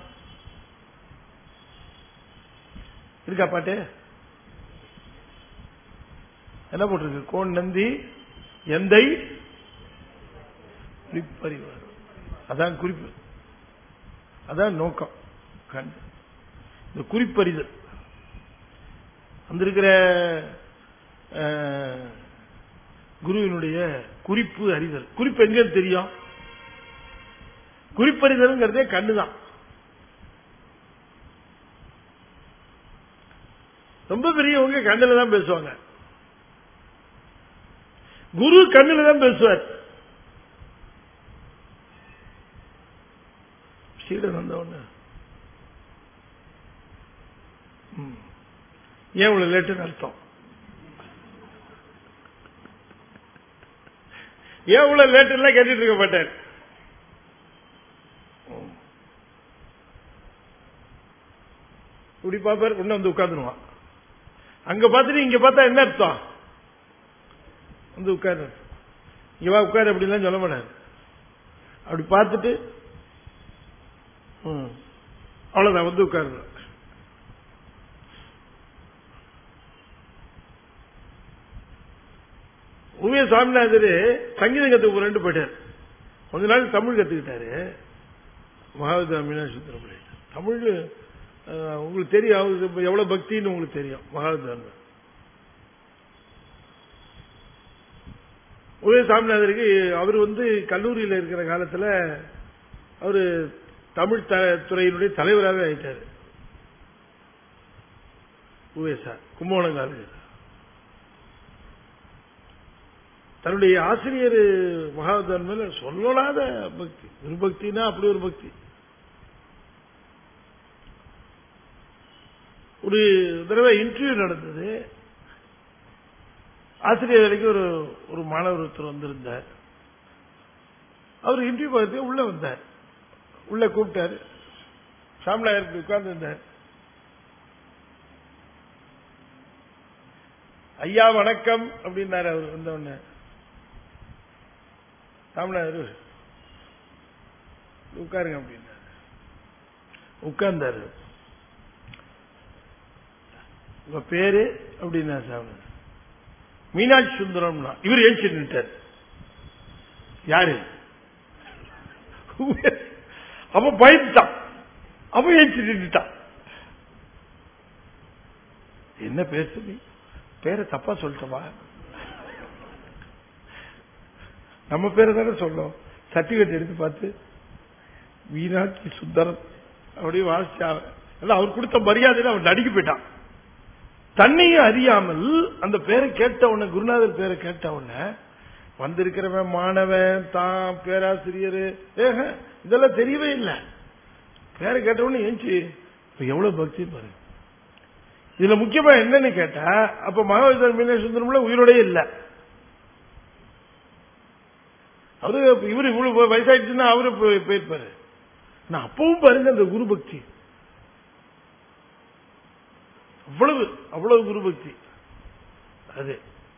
இருக்கா பாட்டு என்ன போட்டிருக்கு கோன் நந்தி எந்தை குறிப்பறிவார் அதான் குறிப்பு அதான் நோக்கம் கண் இந்த குறிப்பறிதல் வந்திருக்கிற அஹ், குருவினுடைய குறிப்பு அறிதல் குறிப்பு எங்க தெரியும் குறிப்பறிதல்ங்கிறதே கண்ணுதான் ரொம்ப பெரியவங்க கண்ணுல தான் பேசுவாங்க குரு கண்ணுல தான் பேசுவார் சீடன் வந்தவொன்னு ம். ஏன் இவ்வளவு லேட்டுன்னு அர்த்தம் ஏன் இவ்வளவு லேட்டுலாம் கேட்டுட்டு இருக்க மாட்டார் ம். இப்படி பார்ப்பார் உன்ன வந்து உட்கார்ந்துருவான் அங்க பார்த்துட்டு இங்க பார்த்தா என்ன அர்த்தம் வந்து உட்காரு இங்க வா உட்காரு அப்படிலாம் சொல்ல மாட்டார் அப்படி பார்த்துட்டு ம். அவ்வளவுதான் வந்து உட்காரு உண்மைய சுவாமிநாதர் சங்கீதம் கத்துக்க போறேன்ட்டு போயிட்டார் கொஞ்ச நாள் தமிழ் கத்துக்கிட்டாரு மகாவிதா மீனாட்சி திருமலை தமிழ் அஹ், உங்களுக்கு தெரியும் அவருக்கு இப்ப எவ்வளவு பக்தின்னு உங்களுக்கு தெரியும் மகாவிதான் உதய சாமிநாதருக்கு அவர் வந்து கல்லூரியில் இருக்கிற காலத்துல அவரு தமிழ் த- துறையினுடைய தலைவராகவே ஆயிட்டாரு உவேசா கும்பகோணம் காலேஜ் தன்னுடைய ஆசிரியர் மகாவிதான் மேல சொல்லலாத பக்தி ஒரு பக்தினா அப்படி ஒரு பக்தி ஒரு தடவை இன்டர்வியூ நடந்தது ஆசிரியர் வரைக்கும் ஒரு ஒரு மாணவர் ஒருத்தர் வந்திருந்தார் அவர் இன்டர்வியூ பார்த்து உள்ள வந்தார் உள்ள கூப்பிட்டாரு சாமிநாயருக்கு உட்கார்ந்து இருந்தார் ஐயா வணக்கம் அப்படின்னாரு அவர் வந்த உடனே சாமிநாயர் உட்காருங்க அப்படின்னாரு உட்கார்ந்தாரு உங்க பேரு அப்படின்னா சாமிநாயர் மீனாட்சி சுந்தரம்னா இவர் ஏஞ்சி நின்ட்டார் யாரு அப்ப பயந்துட்டான் அப்ப ஏஞ்சி நின்றுட்டான் என்ன பேசு நீ பேரை தப்பா சொல்லிட்டவா நம்ம பேரை தானே சொல்லணும் சர்டிபிகேட் எடுத்து பார்த்து மீனாட்சி சுந்தரம் அப்படி வாசிச்சா அவர் கொடுத்த மரியாதையில அவன் நடிக்க போயிட்டான் தன்னையும் அறியாமல் அந்த பேரை கேட்ட உடனே குருநாதர் பேரை கேட்ட உடனே வந்திருக்கிறவன் மாணவன் தான் பேராசிரியர் ஏக இதெல்லாம் தெரியவே இல்லை பேரை கேட்ட உடனே ஏஞ்சி இப்ப எவ்வளவு பக்தி பாருங்க இதுல முக்கியமா என்னன்னு கேட்டா அப்ப மகாவிதர் மீனாட்சி சுந்தரம்ல உயிரோடயே இல்ல அவரு இவரு இவ்வளவு வயசாயிடுச்சுன்னா அவரு போய்- போயிருப்பாரு நான் அப்பவும் பாருங்க அந்த குரு பக்தி அவ்வளவு அவ்வளவு குரு பக்தி அது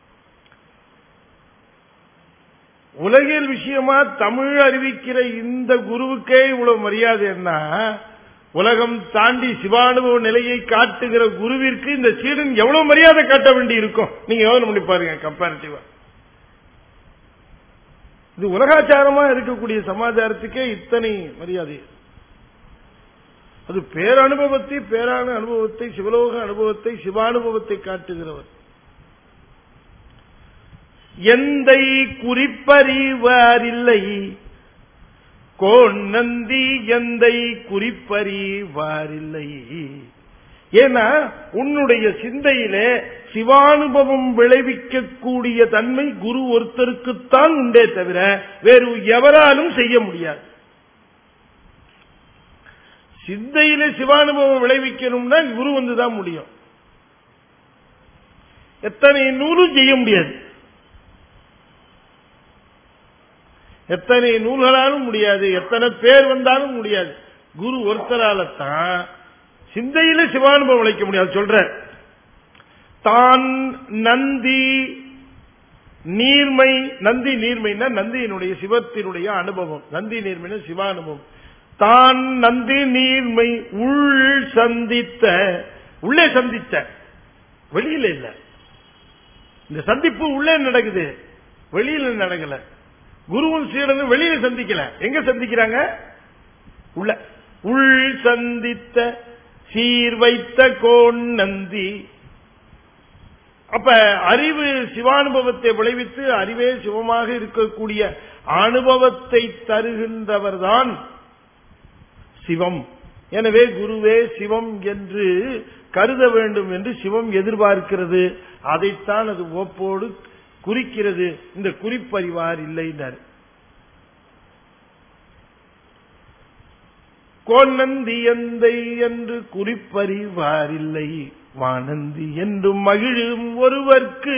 உலகியல் விஷயமா தமிழ் அறிவிக்கிற இந்த குருவுக்கே இவ்வளவு மரியாதைன்னா உலகம் தாண்டி சிவானுபவ நிலையை காட்டுகிற குருவிற்கு இந்த சீடன் எவ்வளவு மரியாதை காட்ட வேண்டி இருக்கும் நீங்க யோசனை பண்ணி பாருங்க கம்பேரிட்டிவா இது உலகாச்சாரமா இருக்கக்கூடிய சமாச்சாரத்துக்கே இத்தனை மரியாதை அது பேரனுபவத்தை பேரான அனுபவத்தை சிவலோக அனுபவத்தை சிவானுபவத்தை காட்டுகிறவர் எந்தை குறிப்பறிவாரில்லை கோணந்தி எந்தை குறிப்பறிவாரில்லை ஏன்னா உன்னுடைய சிந்தையிலே சிவானுபவம் விளைவிக்கக்கூடிய தன்மை குரு ஒருத்தருக்குத்தான் உண்டே தவிர வேறு எவராலும் செய்ய முடியாது சிந்தையிலே சிவானுபவம் விளைவிக்கணும்னா குரு வந்துதான் முடியும் எத்தனை நூலும் செய்ய முடியாது எத்தனை நூல்களாலும் முடியாது எத்தனை பேர் வந்தாலும் முடியாது குரு ஒருத்தரால தான் சிந்தையில சிவானுபவம் விளைக்க முடியாது சொல்ற தான் நந்தி நீர்மை நந்தி நீர்மைன்னா நந்தியினுடைய சிவத்தினுடைய அனுபவம் நந்தி நீர்மைனா சிவானுபவம் தான் நந்தி நீர்மை உள் சந்தித்த உள்ளே சந்தித்த வெளியில இல்ல இந்த சந்திப்பு உள்ளே நடக்குது வெளியில நடக்கல குருவும் சீடனும் வெளியில சந்திக்கல எங்க சந்திக்கிறாங்க உள்ள உள் சந்தித்த சீர் வைத்த கோன் நந்தி அப்ப அறிவு சிவானுபவத்தை விளைவித்து அறிவே சிவமாக இருக்கக்கூடிய அனுபவத்தை தருகின்றவர்தான் சிவம் எனவே குருவே சிவம் என்று கருத வேண்டும் என்று சிவம் எதிர்பார்க்கிறது அதைத்தான் அது ஒப்போடு குறிக்கிறது இந்த குறிப்பறிவார் இல்லைனர் கோநந்தி எந்தை என்று குறிப்பறிவார் இல்லை வானந்தி என்றும் மகிழும் ஒருவர்க்கு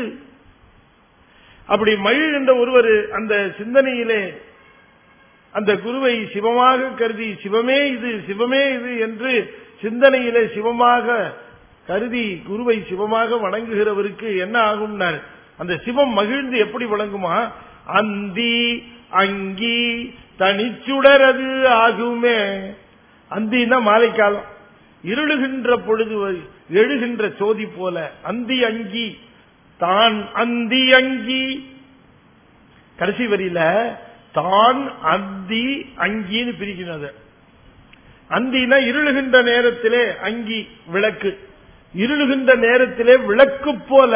அப்படி மகிழ்கின்ற ஒருவர் அந்த சிந்தனையிலே அந்த குருவை சிவமாக கருதி சிவமே இது சிவமே இது என்று சிந்தனையிலே சிவமாக கருதி குருவை சிவமாக வணங்குகிறவருக்கு என்ன ஆகும்னார் அந்த சிவம் மகிழ்ந்து எப்படி வழங்குமா அந்தி அங்கி தனிச்சுடர் அது ஆகுமே அந்தின்னா மாலை காலம் இருளுகின்ற பொழுது எழுகின்ற சோதி போல அந்தி அங்கி தான் அந்தி அங்கி கடைசி வரியில தான் அந்தி அங்கின்னு பிரிக்கிறது அந்தினா இருளுகின்ற நேரத்திலே அங்கி விளக்கு இருளுகின்ற நேரத்திலே விளக்கு போல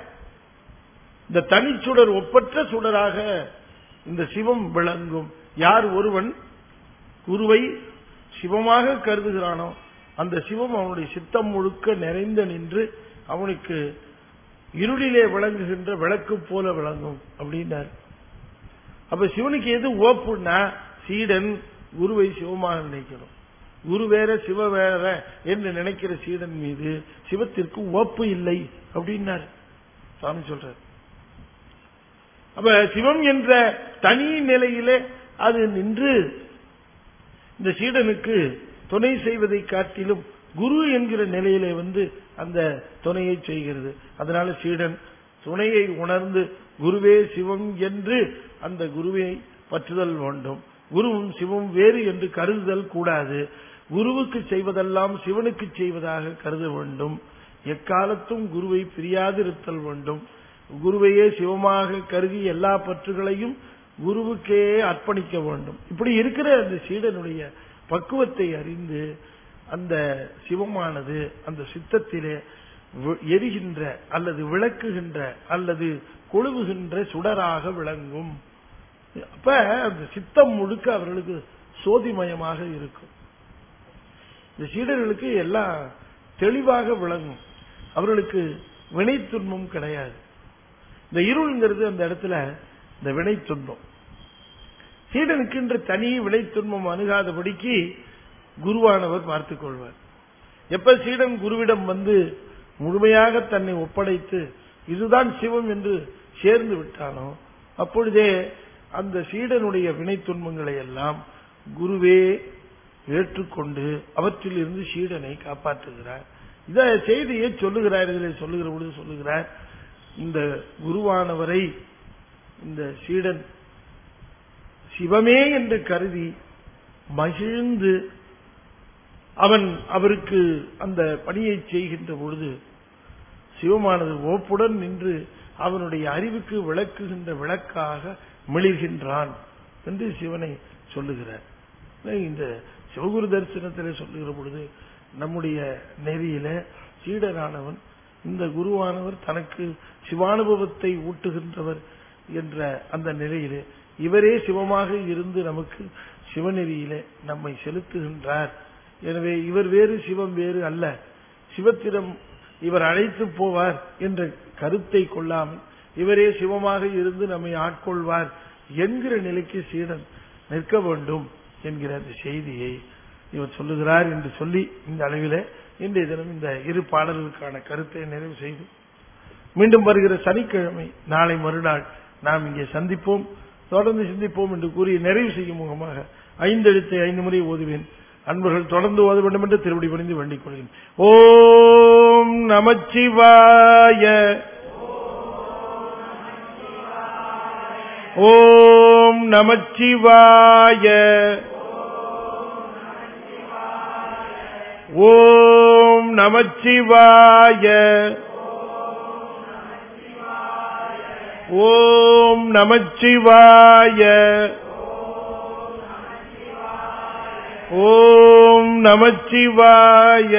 இந்த தனிச்சுடர் ஒப்பற்ற சுடராக இந்த சிவம் விளங்கும் யார் ஒருவன் குருவை சிவமாக கருதுகிறானோ அந்த சிவம் அவனுடைய சித்தம் முழுக்க நிறைந்து நின்று அவனுக்கு இருளிலே விளங்குகின்ற விளக்கு போல விளங்கும் அப்படின்னார் அப்ப சிவனுக்கு எது ஓப்புன்னா சீடன் குருவை சிவமாக நினைக்கணும் குரு வேற சிவ வேற என்று நினைக்கிற சீடன் மீது சிவத்திற்கு ஓப்பு இல்லை அப்படின்னார் சாமி சொல்றார் அப்ப சிவம் என்ற தனி நிலையிலே அது நின்று இந்த சீடனுக்கு துணை செய்வதை காட்டிலும் குரு என்கிற நிலையிலே வந்து அந்த துணையை செய்கிறது அதனால சீடன் துணையை உணர்ந்து குருவே சிவம் என்று அந்த குருவை பற்றுதல் வேண்டும் குருவும் சிவம் வேறு என்று கருதுதல் கூடாது குருவுக்கு செய்வதெல்லாம் சிவனுக்கு செய்வதாக கருத வேண்டும் எக்காலத்தும் குருவை பிரியாதிருத்தல் வேண்டும் குருவையே சிவமாக கருதி எல்லா பற்றுகளையும் குருவுக்கே அர்ப்பணிக்க வேண்டும் இப்படி இருக்கிற அந்த சீடனுடைய பக்குவத்தை அறிந்து அந்த சிவமானது அந்த சித்தத்திலே எரிகின்ற அல்லது விளக்குகின்ற அல்லது கொழுவுகின்ற சுடராக விளங்கும் அப்ப அந்த சித்தம் முழுக்க அவர்களுக்கு சோதிமயமாக இருக்கும் இந்த சீடர்களுக்கு எல்லாம் தெளிவாக விளங்கும் அவர்களுக்கு வினை துன்பம் கிடையாது இந்த இருள்ங்கிறது அந்த இடத்துல இந்த வினை துன்பம் சீடனுக்கு என்ற தனி வினை துன்பம் அணுகாதபடிக்கு குருவானவர் பார்த்துக் கொள்வார் எப்ப சீடன் குருவிடம் வந்து முழுமையாக தன்னை ஒப்படைத்து இதுதான் சிவம் என்று சேர்ந்து விட்டானோ அப்பொழுதே அந்த சீடனுடைய வினை துன்பங்களை எல்லாம் குருவே ஏற்றுக்கொண்டு அவற்றில் இருந்து சீடனை காப்பாற்றுகிறார் இத செய்தியை சொல்லுகிறார் இதில் சொல்லுகிற பொழுது சொல்லுகிறார் இந்த குருவானவரை இந்த சீடன் சிவமே என்று கருதி மகிழ்ந்து அவன் அவருக்கு அந்த பணியை செய்கின்ற பொழுது சிவமானது ஓப்புடன் நின்று அவனுடைய அறிவுக்கு விளக்குகின்ற விளக்காக மிளிர்கின்றான் என்று சிவனை சொல்லுகிறார் இந்த சிவகுரு தரிசனத்திலே சொல்லுகிற பொழுது நம்முடைய நெறியில சீடரானவன் இந்த குருவானவர் தனக்கு சிவானுபவத்தை ஊட்டுகின்றவர் என்ற அந்த நிலையிலே இவரே சிவமாக இருந்து நமக்கு சிவநெறியிலே நம்மை செலுத்துகின்றார் எனவே இவர் வேறு சிவம் வேறு அல்ல சிவத்திடம் இவர் அழைத்து போவார் என்ற கருத்தை கொள்ளாமல் இவரே சிவமாக இருந்து நம்மை ஆட்கொள்வார் என்கிற நிலைக்கு சீடன் நிற்க வேண்டும் என்கிற அந்த செய்தியை இவர் சொல்லுகிறார் என்று சொல்லி இந்த அளவிலே இன்றைய தினம் இந்த இரு பாடல்களுக்கான கருத்தை நிறைவு செய்து மீண்டும் வருகிற சனிக்கிழமை நாளை மறுநாள் நாம் இங்கே சந்திப்போம் தொடர்ந்து சிந்திப்போம் என்று கூறி நிறைவு செய்யும் முகமாக ஐந்து எழுத்தை ஐந்து முறை ஓதுவேன் அன்பர்கள் தொடர்ந்து ஓத வேண்டும் என்று திருவடி பணிந்து வேண்டிக் கொள்கிறேன் ஓம் நமச்சிவாய ஓம் நமச்சிவாய ஓம் நமச்சிவாய ஓம் நமச்சிவாய ஓம் நமச்சிவாய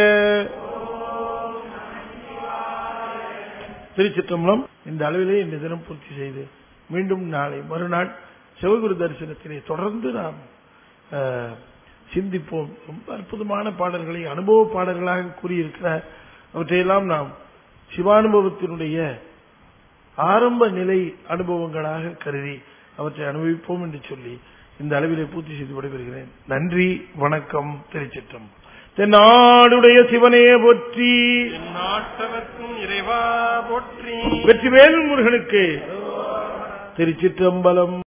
திருச்சிற்றம்பலம் இந்த அளவிலே இந்த தினம் பூர்த்தி செய்து மீண்டும் நாளை மறுநாள் சிவகுரு தரிசனத்திலே தொடர்ந்து நாம் அஹ், சிந்திப்போம் ரொம்ப அற்புதமான பாடல்களை அனுபவ பாடல்களாக கூறியிருக்கிறார் அவற்றையெல்லாம் நாம் சிவானுபவத்தினுடைய ஆரம்ப நிலை அனுபவங்களாக கருதி அவற்றை அனுபவிப்போம் என்று சொல்லி இந்த அளவிலே பூர்த்தி செய்து விடைபெறுகிறேன் நன்றி வணக்கம் திருச்சிற்றம் தென்னாடுடைய சிவனே போற்றி நாட்டவர்க்கும் இறைவா போற்றி வெற்றிவேல் முருகனுக்கு திருச்சிற்றம்பலம்